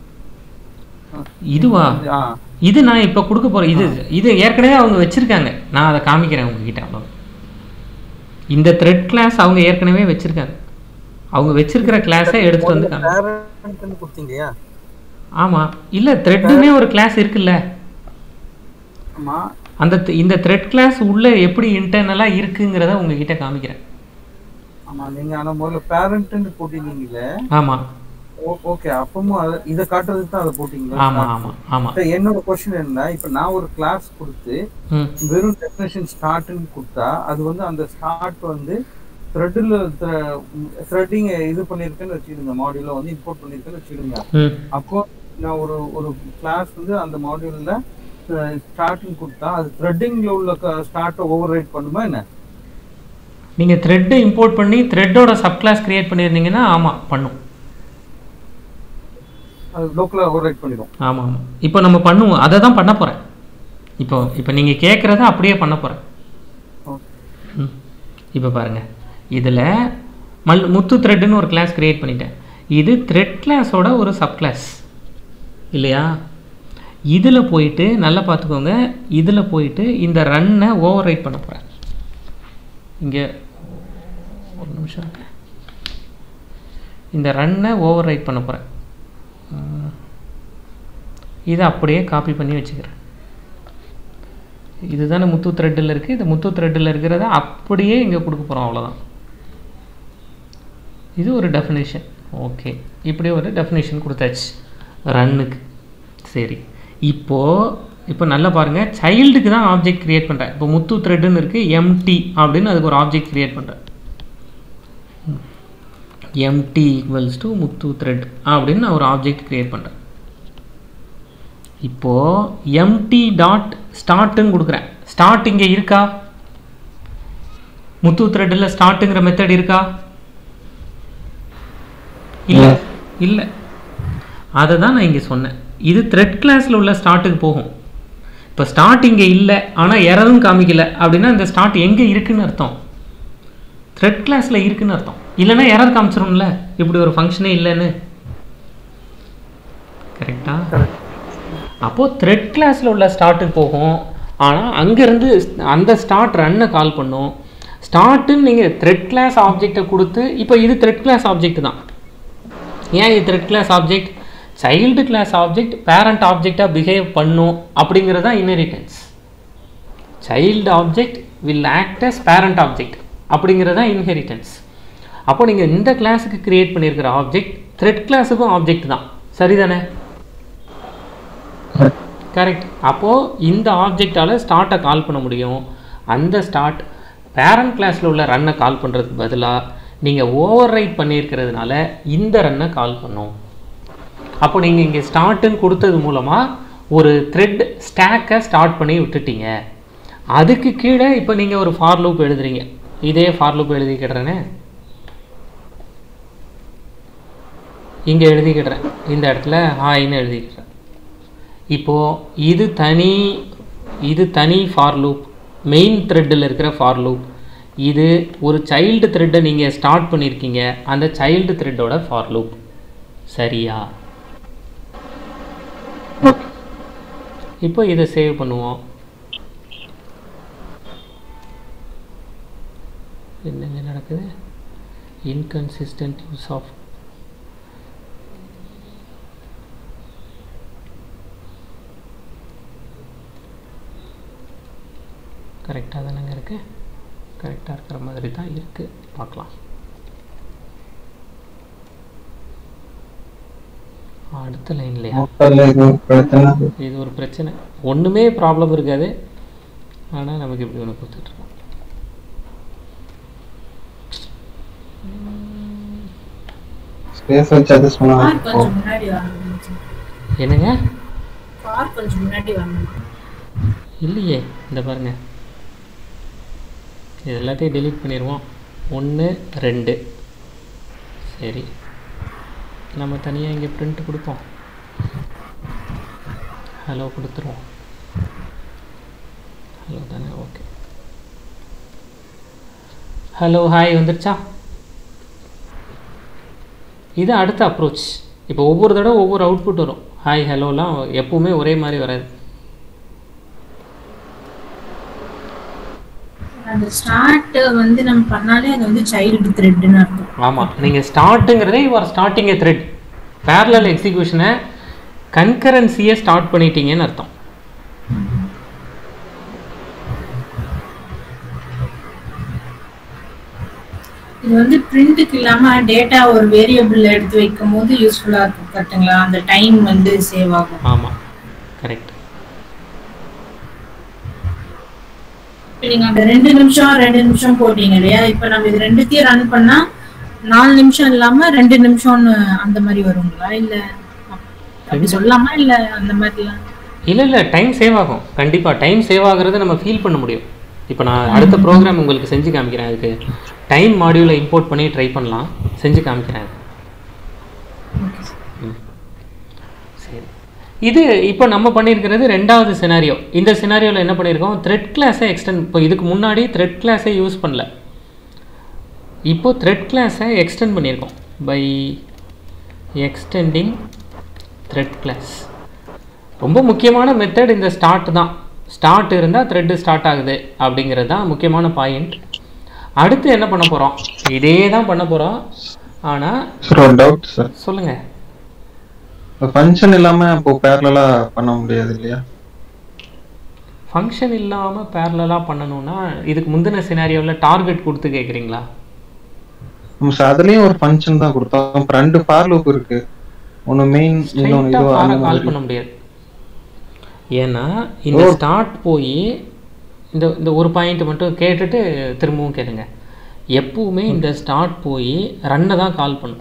இதுவா ஆ இது நான் இப்போ கொடுக்க போகிறேன் இது இது ஏற்கனவே அவங்க வச்சுருக்காங்க நான் அதை காமிக்கிறேன் உங்ககிட்ட அவ்வளோ இந்த த்ரெட் கிளாஸ் அவங்க ஏற்கனவே வச்சுருக்காங்க அவங்க வச்சிருக்கிற கிளாஸை எடுத்துட்டு வந்து காமி பேரண்ட்னு கொடுத்தீங்கயா ஆமாம் இல்லை த்ரெட்டுன்னே ஒரு கிளாஸ் இருக்குல்ல ஆமா அந்த th- இந்த த்ரெட் கிளாஸ் உள்ள எப்படி இன்டர்னலாக இருக்குங்கிறத உங்ககிட்ட காமிக்கிறேன் ஆமா நீங்க ஆனா முதல்ல பேரண்ட்னு போட்டிருந்தீங்களே ஆமாம் ஓகே அப்பவும் அத- இதை காட்டுறதுக்கு தான் அதை போட்டீங்களா ஆமாம் ஆமாம் ஆமாம் இப்ப என்னோட கொஸ்டின் என்ன இப்ப நான் ஒரு கிளாஸ் கொடுத்து ம் வெறும் டெஃபினேஷன் ஸ்டார்ட்னு கொடுத்தா அது வந்து அந்த ஸ்டார்ட் வந்து த்ரெட்டில் த்ரெட்டிங் இது பண்ணியிருக்கேன்னு வச்சுக்கிடுங்க மாடியூல வந்து இம்போர்ட் பண்ணியிருக்கேன்னு வச்சுக்கிடுங்க ம் அப்போ நான் ஒரு ஒரு கிளாஸ் வந்து அந்த மாடியூல்ல ஸ்டார்டிங் கொடுத்தா அது த்ரெட்டிங்ல உள்ள ஸ்டார்ட்டை ஓவர் ரைட் பண்ணுமா என்ன நீங்கள் த்ரெட்டை இம்போர்ட் பண்ணி த்ரெட்டோட சப் கிளாஸ் கிரியேட் பண்ணியிருந்தீங்கன்னா ஆமாம் பண்ணும் அது லோக்கலா ஓவர் ரைட் பண்ணிடும் ஆமாம் ஆமாம் இப்போ நம்ம பண்ணுவோம் அதை தான் பண்ண போகிறேன் இப்போ இப்போ நீங்கள் கேட்குறத அப்படியே பண்ண போகிறேன் ம் இப்போ பாருங்கள் இதில் மல் முத்து த்ரெட்டுன்னு ஒரு கிளாஸ் கிரியேட் பண்ணிட்டேன் இது த்ரெட் கிளாஸோட ஒரு சப் கிளாஸ் இல்லையா இதில் போயிட்டு நல்லா பார்த்துக்கோங்க இதில் போயிட்டு இந்த ரன்னை ஓவர் ரைட் பண்ண போகிறேன் இங்கே ஒரு நிமிஷம் இருங்க. இந்த ரன்னை ஓவர் ரைட் பண்ண போகிறேன் இதை அப்படியே காப்பி பண்ணி வச்சுக்கிறேன் இதுதானே முத்து த்ரெட்டில் இருக்குது இது முத்து த்ரெட்டில் இருக்கிறத அப்படியே இங்கே கொடுக்க போகிறோம் அவ்வளோதான் இது ஒரு டெஃபினேஷன் ஓகே இப்படி ஒரு டெஃபினேஷன் கொடுத்தாச்சு ரன்னுக்கு சரி இப்போது இப்போ நல்லா பாருங்கள் சைல்டுக்கு தான் ஆப்ஜெக்ட் க்ரியேட் பண்ணுறேன் இப்போ முத்து த்ரெட்டுன்னு இருக்குது எம்டி அப்படின்னு அதுக்கு ஒரு ஆப்ஜெக்ட் க்ரியேட் பண்ணுறேன் MT equals to Muthu thread அப்படின்னு நான் ஒரு ஆப்ஜெக்ட் க்ரியேட் பண்ணுறேன் இப்போது எம்டி டாட் ஸ்டார்ட்டுன்னு கொடுக்குறேன் ஸ்டார்ட் இங்கே இருக்கா முத்து த்ரெட்டில் ஸ்டார்ட்டுங்கிற மெத்தட் இருக்கா இல்லை இல்லை அதை தான் நான் இங்கே சொன்னேன் இது த்ரெட் கிளாஸில் உள்ள ஸ்டார்ட்டுக்கு போகும் இப்போ ஸ்டார்ட் இங்கே இல்லை ஆனால் எரரும் காமிக்கல அப்படின்னா இந்த ஸ்டார்ட் எங்கே இருக்குன்னு அர்த்தம் த்ரெட் கிளாஸில் இருக்குன்னு அர்த்தம் இல்லைன்னா எரர் காமிச்சிரும்ல இப்படி ஒரு ஃபங்க்ஷனே இல்லைன்னு கரெக்டா அப்போது த்ரெட் கிளாஸில் உள்ள ஸ்டார்ட்டுக்கு போகும் ஆனால் அங்கேருந்து அந்த ஸ்டார்ட் ரன்னை கால் பண்ணும் ஸ்டார்ட்டுன்னு நீங்கள் த்ரெட் கிளாஸ் ஆப்ஜெக்டை கொடுத்து இப்போ இது த்ரெட் கிளாஸ் ஆப்ஜெக்ட் தான் ஏன் இது thread class object child class object parent ஆப்ஜெக்டாக பிஹேவ் பண்ணும் அப்படிங்கிறது தான் inheritance child object will act as parent object அப்படிங்கிறது தான் இன்ஹெரிட்டன்ஸ் அப்போ நீங்கள் இந்த கிளாஸுக்கு கிரியேட் பண்ணியிருக்கிற ஆப்ஜெக்ட் த்ரெட் கிளாஸுக்கும் ஆப்ஜெக்ட் தான் சரிதானே கரெக்ட் அப்போது இந்த ஆப்ஜெக்டால் ஸ்டார்ட்டை கால் பண்ண முடியும் அந்த ஸ்டார்ட் பேரண்ட் கிளாஸில் உள்ள ரன்னை கால் பண்ணுறதுக்கு பதிலாக நீங்கள் ஓவர் ரைட் பண்ணியிருக்கிறதுனால இந்த ரன்னை கால் பண்ணும் அப்போ நீங்கள் இங்கே ஸ்டார்ட்டுன்னு கொடுத்தது மூலமாக ஒரு த்ரெட் ஸ்டாக்கை ஸ்டார்ட் பண்ணி விட்டுட்டீங்க அதுக்கு கீழே இப்போ நீங்கள் ஒரு ஃபார் லூப் எழுதுறீங்க இதே ஃபார் லூப் எழுதிக்கிடுறேனே இங்கே எழுதிக்கிடுறேன் இந்த இடத்துல ஹாய்னு எழுதிக்கிறேன் இப்போது இது தனி இது தனி ஃபார் லூப் மெயின் த்ரெட்டில் இருக்கிற ஃபார் லூப் இது ஒரு சைல்டு த்ரெட்டை நீங்கள் ஸ்டார்ட் பண்ணியிருக்கீங்க அந்த சைல்டு த்ரெட்டோட ஃபார் லூப் சரியா இப்போ இதை சேவ் பண்ணுவோம் என்னங்க நடக்குது இன்கன்சிஸ்டன்ட் யூஸ் ஆஃப் கரெக்டாக தானேங்க இருக்கு கரெக்டாக இருக்கிற மாதிரி தான் இருக்குது பார்க்கலாம் அடுத்த லைன்லையா மோட்டர்ல இது பிரச்சனை இது ஒரு பிரச்சனை ஒன்றுமே ப்ராப்ளம் இருக்காது ஆனால் நமக்கு இப்படி ஒன்று கொடுத்துட்ருக்கோம் ஸ்பேஸ் வச்சு அட்ஜஸ்ட் கார் பண்ணலாம் கொஞ்சம் முன்னாடி வரணும் என்னங்க கார் கொஞ்சம் முன்னாடி வரணும் இல்லையே இந்த பாருங்க இது எல்லாத்தையும் delete பண்ணிடுவோம் ஒன்று ரெண்டு சரி நம்ம தனியாக இங்கே print கொடுப்போம் ஹலோ கொடுத்துருவோம் ஹலோ தானே ஓகே ஹலோ ஹாய் வந்துருச்சா இது அடுத்த அப்ரோச் இப்போ ஒவ்வொரு தடவை ஒவ்வொரு அவுட்புட் வரும் ஹாய் ஹலோலாம் எப்பவுமே ஒரே மாதிரி வராது அந்த ஸ்டார்ட் வந்து நம்ம பண்ணாலே அது வந்து சைல்டு த்ரெட்னு அர்த்தம் ஆமாம் நீங்கள் ஸ்டார்ட்டுங்கிறதே your starting a thread parallel எக்ஸிக்யூஷனை கன்கரன்சியை ஸ்டார்ட் பண்ணிட்டீங்கன்னு அர்த்தம் இது வந்து பிரிண்ட்டுக்கு இல்லாம டேட்டா ஒரு வேரியபிள் எடுத்து வைக்கும் போது யூஸ்ஃபுல்லா இருக்கும் கரெக்ட்டுங்களா அந்த டைம் வந்து சேவ் ஆகும் ஆமாம் கரெக்ட் இப்ப நீங்க அந்த ரெண்டு நிமிஷம் ரெண்டு நிமிஷம் போட்டீங்க இல்லையா இப்ப நம்ம இது ரெண்டுத்தையும் ரன் பண்ணா நாலு நிமிஷம் இல்லாம ரெண்டு நிமிஷம்னு அந்த மாதிரி வருங்களா இல்ல அப்படி சொல்லலாமா இல்ல அந்த மாதிரிலாம் இல்லை இல்லை டைம் சேவ் ஆகும் கண்டிப்பாக டைம் சேவ் ஆகுறத நம்ம ஃபீல் பண்ண முடியும் இப்போ நான் அடுத்த ப்ரோக்ராம் உங்களுக்கு செஞ்சு காமிக்கிறேன் அதுக்கு டைம் மாடியூலை இம்போர்ட் பண்ணி ட்ரை பண்ணலாம் செஞ்சு காமிக்கிறேன் ம். சரி இது இப்போ நம்ம பண்ணியிருக்கிறது ரெண்டாவது சினாரியோ இந்த சினாரியோவில் என்ன பண்ணியிருக்கோம் த்ரெட் கிளாஸை எக்ஸ்டெண்ட் இப்போ இதுக்கு முன்னாடி த்ரெட் கிளாஸை யூஸ் பண்ணல இப்போ த்ரெட் கிளாஸை எக்ஸ்டெண்ட் பண்ணியிருக்கோம் பை எக்ஸ்டெண்டிங் த்ரெட் கிளாஸ் ரொம்ப முக்கியமான மெத்தட் இந்த ஸ்டார்ட் தான் ஸ்டார்ட் இருந்தால் த்ரெட்டு ஸ்டார்ட் ஆகுது அப்படிங்கிறது தான் முக்கியமான பாயிண்ட் அடுத்து என்ன பண்ண போகிறோம் இதே தான் பண்ண போகிறோம் ஆனால் சார் ஒரு டவுட் சார் சொல்லுங்கள் ஃபங்க்ஷன் இல்லாம இப்போ பேரலா பண்ண முடியாது இல்லையா ஃபங்க்ஷன் இல்லாமல் பேரலாக பண்ணணும்னா இதுக்கு முந்தின சினாரியோவில் டார்கெட் கொடுத்து கேட்குறீங்களா நம்ம சார் அதுலயும் ஒரு ஃபங்க்ஷன் தான் கொடுத்தோம் இப்ப ரெண்டு ஃபார் லூப் இருக்கு ஒன்னு மெயின் இன்னொன்னு ஸ்ட்ரைட்டாக இதுவா ஃபாரை அந்த கால் மாதிரி பண்ண முடியாது ஏன்னா இந்த ஸ்டார்ட் போய் இந்த இந்த ஒரு பாயிண்ட் மட்டும் கேட்டுட்டு திரும்பவும் கேளுங்க எப்பவுமே இந்த ஸ்டார்ட் போய் ரன்னை தான் கால் பண்ணும்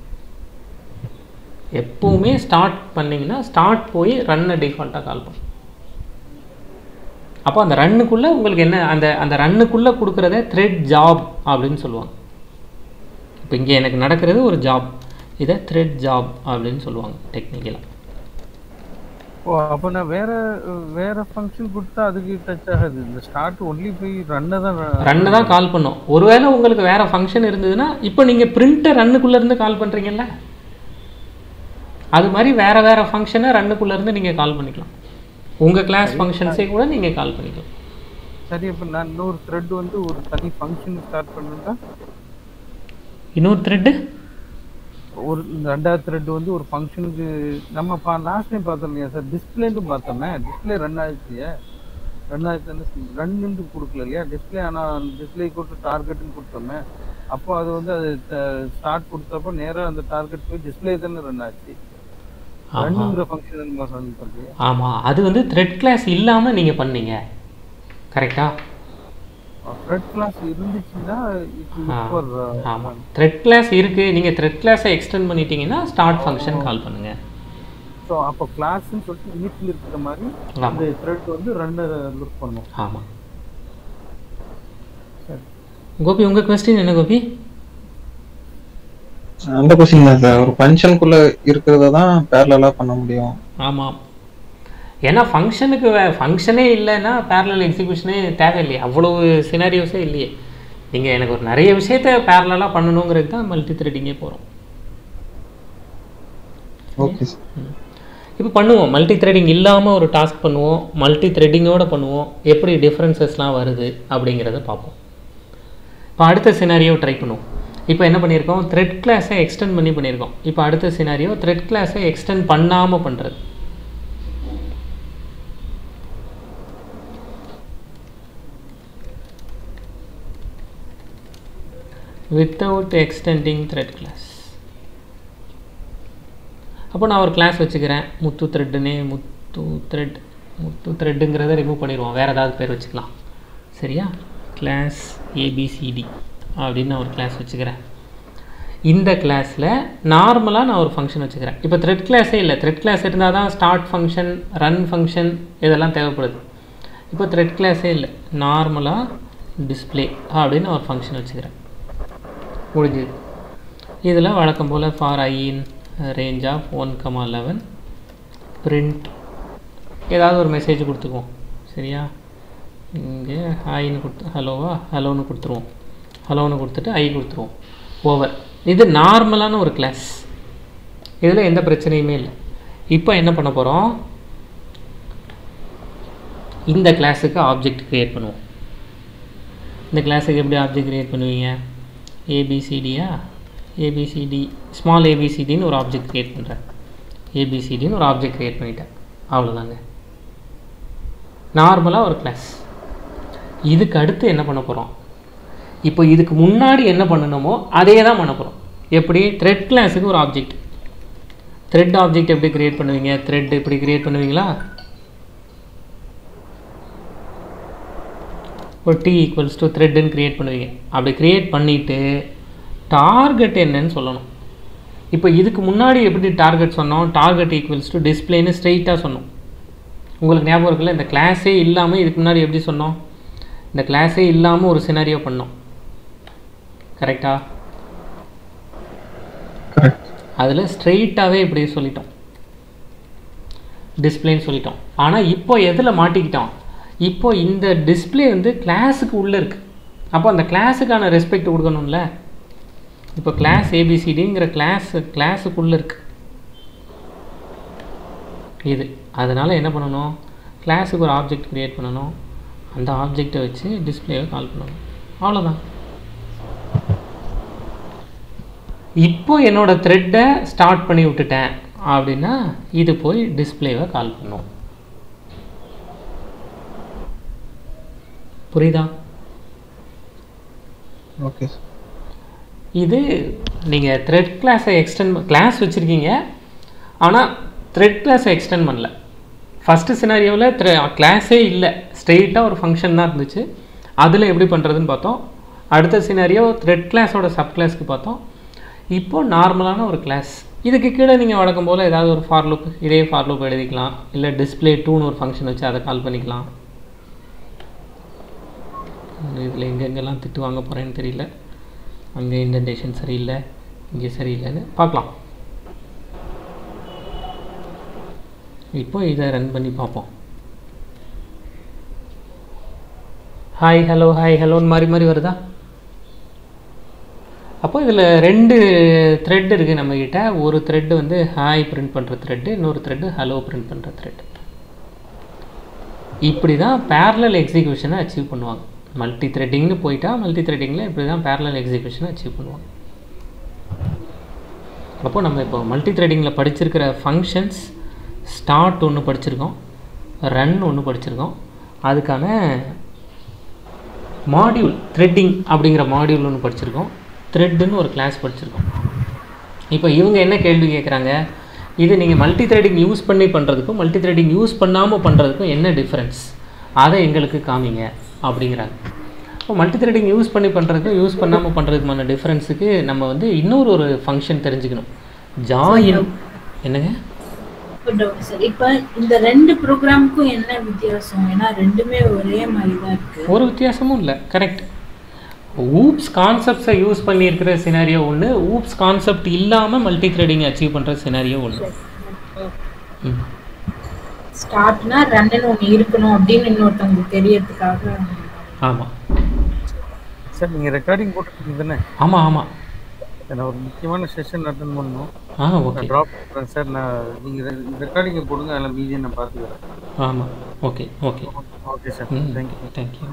எப்பவுமே ஸ்டார்ட் பண்ணீங்கன்னா ஸ்டார்ட் போய் ரன்னை டிஃபால்ட்டாக கால் பண்ணும் அப்போ அந்த ரன்னுக்குள்ளே உங்களுக்கு என்ன அந்த அந்த ரன்னுக்குள்ளே கொடுக்குறத த்ரெட் ஜாப் அப்படின்னு சொல்லுவாங்க இப்போ இங்கே எனக்கு நடக்கிறது ஒரு ஜாப் இதை த்ரெட் ஜாப் அப்படின்னு சொல்லுவாங்க டெக்னிக்கலாக ஓ அப்போ நான் வேற வேற ஃபங்க்ஷன் கொடுத்தா அதுக்கு டச் ஆகாது இந்த ஸ்டார்ட் ஒன்லி போய் ரன்னை தான் ரன்னை தான் கால் பண்ணும் ஒருவேளை உங்களுக்கு வேற ஃபங்க்ஷன் இருந்ததுன்னா இப்போ நீங்கள் பிரிண்ட்டை ரன்னுக்குள்ளே இருந்து கால் பண்ணுறீங்கல்ல அது மாதிரி வேற வேற ஃபங்க்ஷனை ரன்னுக்குள்ளே இருந்து நீங்கள் கால் பண்ணிக்கலாம் உங்கள் கிளாஸ் ஃபங்க்ஷன்ஸே கூட நீங்கள் கால் பண்ணிக்கலாம் சரி இப்போ நான் இன்னொரு த்ரெட் வந்து ஒரு தனி ஃபங்க்ஷன் ஸ்டார்ட் பண்ணுறேன் இன்னொரு த்ரெட்டு ஒரு இந்த ரெண்டாவது த்ரெட் வந்து ஒரு ஃபங்க்ஷனுக்கு நம்ம பா லாஸ்ட் டைம் பார்த்தோம் இல்லையா சார் டிஸ்பிளேன்னு பார்த்தோமே டிஸ்பிளே ரன் ஆயிடுச்சு ரன் ஆயிடுச்சு ரன்னு கொடுக்கல இல்லையா டிஸ்பிளே ஆனால் டிஸ்பிளே கொடுத்து டார்கெட்னு கொடுத்தோமே அப்போ அது வந்து அது ஸ்டார்ட் கொடுத்தப்போ நேராக அந்த டார்கெட் போய் டிஸ்பிளே தானே ரன் ஆச்சு ரன்னுங்கிற ஃபங்க்ஷன் ரன் பண்ணுறீங்க ஆமாம் அது வந்து த்ரெட் கிளாஸ் இல்லாமல் நீங்கள் பண்ணீங்க கரெக்டா த்ரெட் கிளாஸ் இருந்துச்சுன்னா இட் ஆ. ஃபார் ஆமாம் த்ரெட் கிளாஸ் இருக்குது நீங்கள் த்ரெட் கிளாஸை எக்ஸ்டெண்ட் பண்ணிட்டீங்கன்னா ஸ்டார்ட் ஃபங்க்ஷன் கால் பண்ணுங்கள் ஸோ அப்போ கிளாஸ்ன்னு சொல்லிட்டு வீட்டில் இருக்கிற மாதிரி ஆமாம் அந்த த்ரெட் வந்து ரன்னை லுக் பண்ணும் ஆமாம் சரி கோபி உங்கள் கொஸ்டின் என்ன கோபி அந்த கொஸ்டின் தான் சார் ஒரு ஃபங்க்ஷனுக்குள்ள இருக்கிறத தான் பேரலா பண்ண முடியும் ஆமாம் ஏன்னா ஃபங்க்ஷனுக்கு ஃபங்க்ஷனே இல்லைன்னா பேரலல் எக்ஸிக்யூஷனே தேவையில்லையே அவ்வளவு சினாரியோஸே இல்லையே நீங்கள் எனக்கு ஒரு நிறைய விஷயத்த பேரலாக பண்ணணுங்கிறது தான் மல்டி த்ரெட்டிங்கே போகிறோம் ஓகே சார் இப்போ பண்ணுவோம் மல்டி த்ரெடிங் இல்லாமல் ஒரு டாஸ்க் பண்ணுவோம் மல்டி த்ரெட்டிங்கோடு பண்ணுவோம் எப்படி டிஃப்ரென்சஸ்லாம் வருது அப்படிங்கிறத பார்ப்போம் இப்போ அடுத்த சினாரியோ ட்ரை பண்ணுவோம் இப்போ என்ன பண்ணியிருக்கோம் த்ரெட் கிளாஸை எக்ஸ்டெண்ட் பண்ணி பண்ணியிருக்கோம் இப்போ அடுத்த சினாரியோ த்ரெட் கிளாஸை எக்ஸ்டெண்ட் பண்ணாமல் பண்ணுறது வித்தவுட் எக்ஸ்டெண்டிங் த்ரெட் கிளாஸ் அப்போ நான் ஒரு கிளாஸ் வச்சுக்கிறேன் முத்து த்ரெட்டுனே முத்து த்ரெட் முத்து த்ரெட்டுங்கிறத ரிமூவ் பண்ணிடுவோம் வேறு ஏதாவது பேர் வச்சுக்கலாம் சரியா கிளாஸ் ஏபிசிடி அப்படின்னு நான் ஒரு கிளாஸ் வச்சுக்கிறேன் இந்த கிளாஸில் நார்மலாக நான் ஒரு ஃபங்க்ஷன் வச்சுக்கிறேன் இப்போ த்ரெட் கிளாஸே இல்லை த்ரெட் கிளாஸ் இருந்தால் தான் ஸ்டார்ட் ஃபங்க்ஷன் ரன் ஃபங்க்ஷன் இதெல்லாம் தேவைப்படுது இப்போ த்ரெட் கிளாஸே இல்லை நார்மலாக டிஸ்ப்ளே அப்படின்னு ஒரு ஃபங்க்ஷன் வச்சுக்கிறேன் முடிஞ்சுது இதில் வழக்கம் போல் for i in range of one comma eleven print ஏதாவது ஒரு மெசேஜ் கொடுத்துக்குவோம் சரியா இங்கே ஹாய்னு கொடுத்து ஹலோவா ஹலோன்னு கொடுத்துருவோம் ஹலோன்னு கொடுத்துட்டு ஐ கொடுத்துருவோம் ஓவர் இது நார்மலான ஒரு கிளாஸ் இதில் எந்த பிரச்சனையுமே இல்லை இப்போ என்ன பண்ண போகிறோம் இந்த கிளாஸுக்கு ஆப்ஜெக்ட் க்ரியேட் பண்ணுவோம் இந்த கிளாஸுக்கு எப்படி ஆப்ஜெக்ட் க்ரியேட் பண்ணுவீங்க ஏபிசிடியா ஏபிசிடி ஸ்மால் ஏபிசிடின்னு ஒரு ஆப்ஜெக்ட் க்ரியேட் பண்ணுறேன் ஏபிசிடின்னு ஒரு ஆப்ஜெக்ட் க்ரியேட் பண்ணிட்டேன் அவ்வளோதாங்க நார்மலாக ஒரு கிளாஸ் இதுக்கு அடுத்து என்ன பண்ண போகிறோம் இப்போ இதுக்கு முன்னாடி என்ன பண்ணணுமோ அதே தான் பண்ண போகிறோம் எப்படி த்ரெட் கிளாஸுக்கு ஒரு ஆப்ஜெக்ட் த்ரெட் ஆப்ஜெக்ட் எப்படி க்ரியேட் பண்ணுவீங்க த்ரெட் இப்படி க்ரியேட் பண்ணுவீங்களா ஒரு டி ஈக்குவல்ஸ் டு த்ரெட்டுன்னு க்ரியேட் பண்ணுவீங்க அப்படி க்ரியேட் பண்ணிவிட்டு டார்கெட் என்னன்னு சொல்லணும் இப்போ இதுக்கு முன்னாடி எப்படி டார்கெட் சொன்னோம் டார்கெட் ஈக்குவல்ஸ் டு டிஸ்பிளேன்னு ஸ்ட்ரெயிட்டாக சொன்னோம் உங்களுக்கு ஞாபகம் இருக்குல்ல இந்த கிளாஸே இல்லாமல் இதுக்கு முன்னாடி எப்படி சொன்னோம் இந்த கிளாஸே இல்லாமல் ஒரு சினாரியோ பண்ணோம் கரெக்டா கரெக்ட் அதில் ஸ்ட்ரெயிட்டாகவே இப்படி சொல்லிட்டோம் டிஸ்பிளேன்னு சொல்லிட்டோம் ஆனால் இப்போ எதில் மாட்டிக்கிட்டோம் இப்போ இந்த டிஸ்பிளே வந்து கிளாஸுக்கு உள்ளே இருக்குது அப்போ அந்த கிளாஸுக்கான ரெஸ்பெக்ட் கொடுக்கணும்ல இப்போ கிளாஸ் ஏபிசிடிங்கிற கிளாஸ் கிளாஸுக்குள்ளே இருக்குது இது அதனால் என்ன பண்ணணும் கிளாஸுக்கு ஒரு ஆப்ஜெக்ட் க்ரியேட் பண்ணணும் அந்த ஆப்ஜெக்டை வச்சு டிஸ்பிளேவை கால் பண்ணணும் அவ்வளோதான் இப்போ என்னோட த்ரெட்டை ஸ்டார்ட் பண்ணி விட்டுட்டேன் அப்படின்னா இது போய் டிஸ்பிளேவை கால் பண்ணும் புரியுதா ஓகே சார் இது நீங்கள் த்ரெட் கிளாஸை எக்ஸ்டெண்ட் கிளாஸ் வச்சுருக்கீங்க ஆனால் த்ரெட் கிளாஸை எக்ஸ்டெண்ட் பண்ணல ஃபஸ்ட்டு சினாரியோவில் த்ரெ கிளாஸே இல்லை ஸ்ட்ரெயிட்டாக ஒரு ஃபங்க்ஷன் தான் இருந்துச்சு அதில் எப்படி பண்ணுறதுன்னு பார்த்தோம் அடுத்த சினாரியோ த்ரெட் கிளாஸோட சப் கிளாஸ்க்கு பார்த்தோம் இப்போ நார்மலான ஒரு கிளாஸ் இதுக்கு கீழே நீங்கள் வழக்கம் போல் ஏதாவது ஒரு ஃபார் லுக் இதே ஃபார் லுக் எழுதிக்கலாம் இல்லை டிஸ்பிளே டூன்னு ஒரு ஃபங்க்ஷன் வச்சு அதை கால் பண்ணிக்கலாம் இதில் எங்கெங்கெல்லாம் திட்டு வாங்க போகிறேன்னு தெரியல அங்கே இன்டென்டேஷன் சரியில்லை இங்கே சரியில்லைன்னு பார்க்கலாம் இப்போ இதை ரன் பண்ணி பார்ப்போம் ஹாய் ஹலோ ஹாய் ஹலோன்னு மாறி மாறி வருதா அப்போ இதில் ரெண்டு த்ரெட் இருக்குது நம்மக்கிட்ட ஒரு த்ரெட் வந்து ஹாய் பிரிண்ட் பண்ணுற த்ரெட்டு இன்னொரு த்ரெட்டு ஹலோ பிரிண்ட் பண்ணுற த்ரெட் இப்படி தான் பேரலல் எக்ஸிக்யூஷனை அச்சீவ் பண்ணுவாங்க மல்டி த்ரெட்டிங்னு போயிட்டா மல்டி த்ரெட்டிங்கில் இப்படி தான் பேரலல் எக்ஸிக்யூஷனை அச்சீவ் பண்ணுவாங்க அப்போ நம்ம இப்போ மல்டி த்ரெட்டிங்கில் படிச்சிருக்கிற ஃபங்க்ஷன்ஸ் ஸ்டார்ட் ஒன்று படிச்சிருக்கோம் ரன் ஒன்று படிச்சிருக்கோம் அதுக்கான மாடியூல் த்ரெட்டிங் அப்படிங்கிற மாடியூல் ஒன்று படிச்சிருக்கோம் த்ரெட்டுன்னு ஒரு கிளாஸ் படிச்சிருக்கோம் இப்போ இவங்க என்ன கேள்வி கேட்குறாங்க இது நீங்கள் மல்டி த்ரெட்டிங் யூஸ் பண்ணி பண்ணுறதுக்கும் மல்டி த்ரெட்டிங் யூஸ் பண்ணாமல் பண்ணுறதுக்கும் என்ன டிஃப்ரென்ஸ் அதை எங்களுக்கு காமிங்க அப்படிங்கிறாங்க இப்போ மல்டி த்ரெட்டிங் யூஸ் பண்ணி பண்ணுறதுக்கும் யூஸ் பண்ணாமல் பண்ணுறதுக்குமான டிஃப்ரென்ஸுக்கு நம்ம வந்து இன்னொரு ஒரு ஃபங்க்ஷன் தெரிஞ்சுக்கணும் ஜாயின் என்னங்க ஒரு doubt sir. இப்ப இந்த ரெண்டு ப்ரோக்ராமுக்கும் என்ன வித்தியாசம் ஏன்னா ரெண்டுமே ஒரே மாதிரி தான் இருக்கு ஒரு வித்தியாசமும் இல்லை கரெக்ட் ஊப்ஸ் கான்செப்ட்ஸை யூஸ் பண்ணியிருக்கிற சினாரியோ ஒன்று ஊப்ஸ் கான்செப்ட் இல்லாமல் மல்டி த்ரெடிங் அச்சீவ் பண்ணுற சினாரியோ ஒன்று ம் ஸ்டார்ட்னா ரன்னு ஒன்று இருக்கணும் அப்படின்னு இன்னொருத்தவங்களுக்கு தெரியறதுக்காக ஆமாம் சார் நீங்க ரெக்கார்டிங் போட்டுருக்கீங்க தானே ஆமாம் ஆமாம் நான் ஒரு முக்கியமான செஷன் அட்டன் பண்ணணும் ஆ ஓகே நான் ட்ராப் பண்ணுறேன் சார் நான் நீங்கள் ரெக்கார்டிங்கை போடுங்க அதில் மீதியை நான் பார்த்துக்கிறேன் ஆமாம் ஓகே ஓகே ஓகே சார் ம் தேங்க்யூ தேங்க்யூ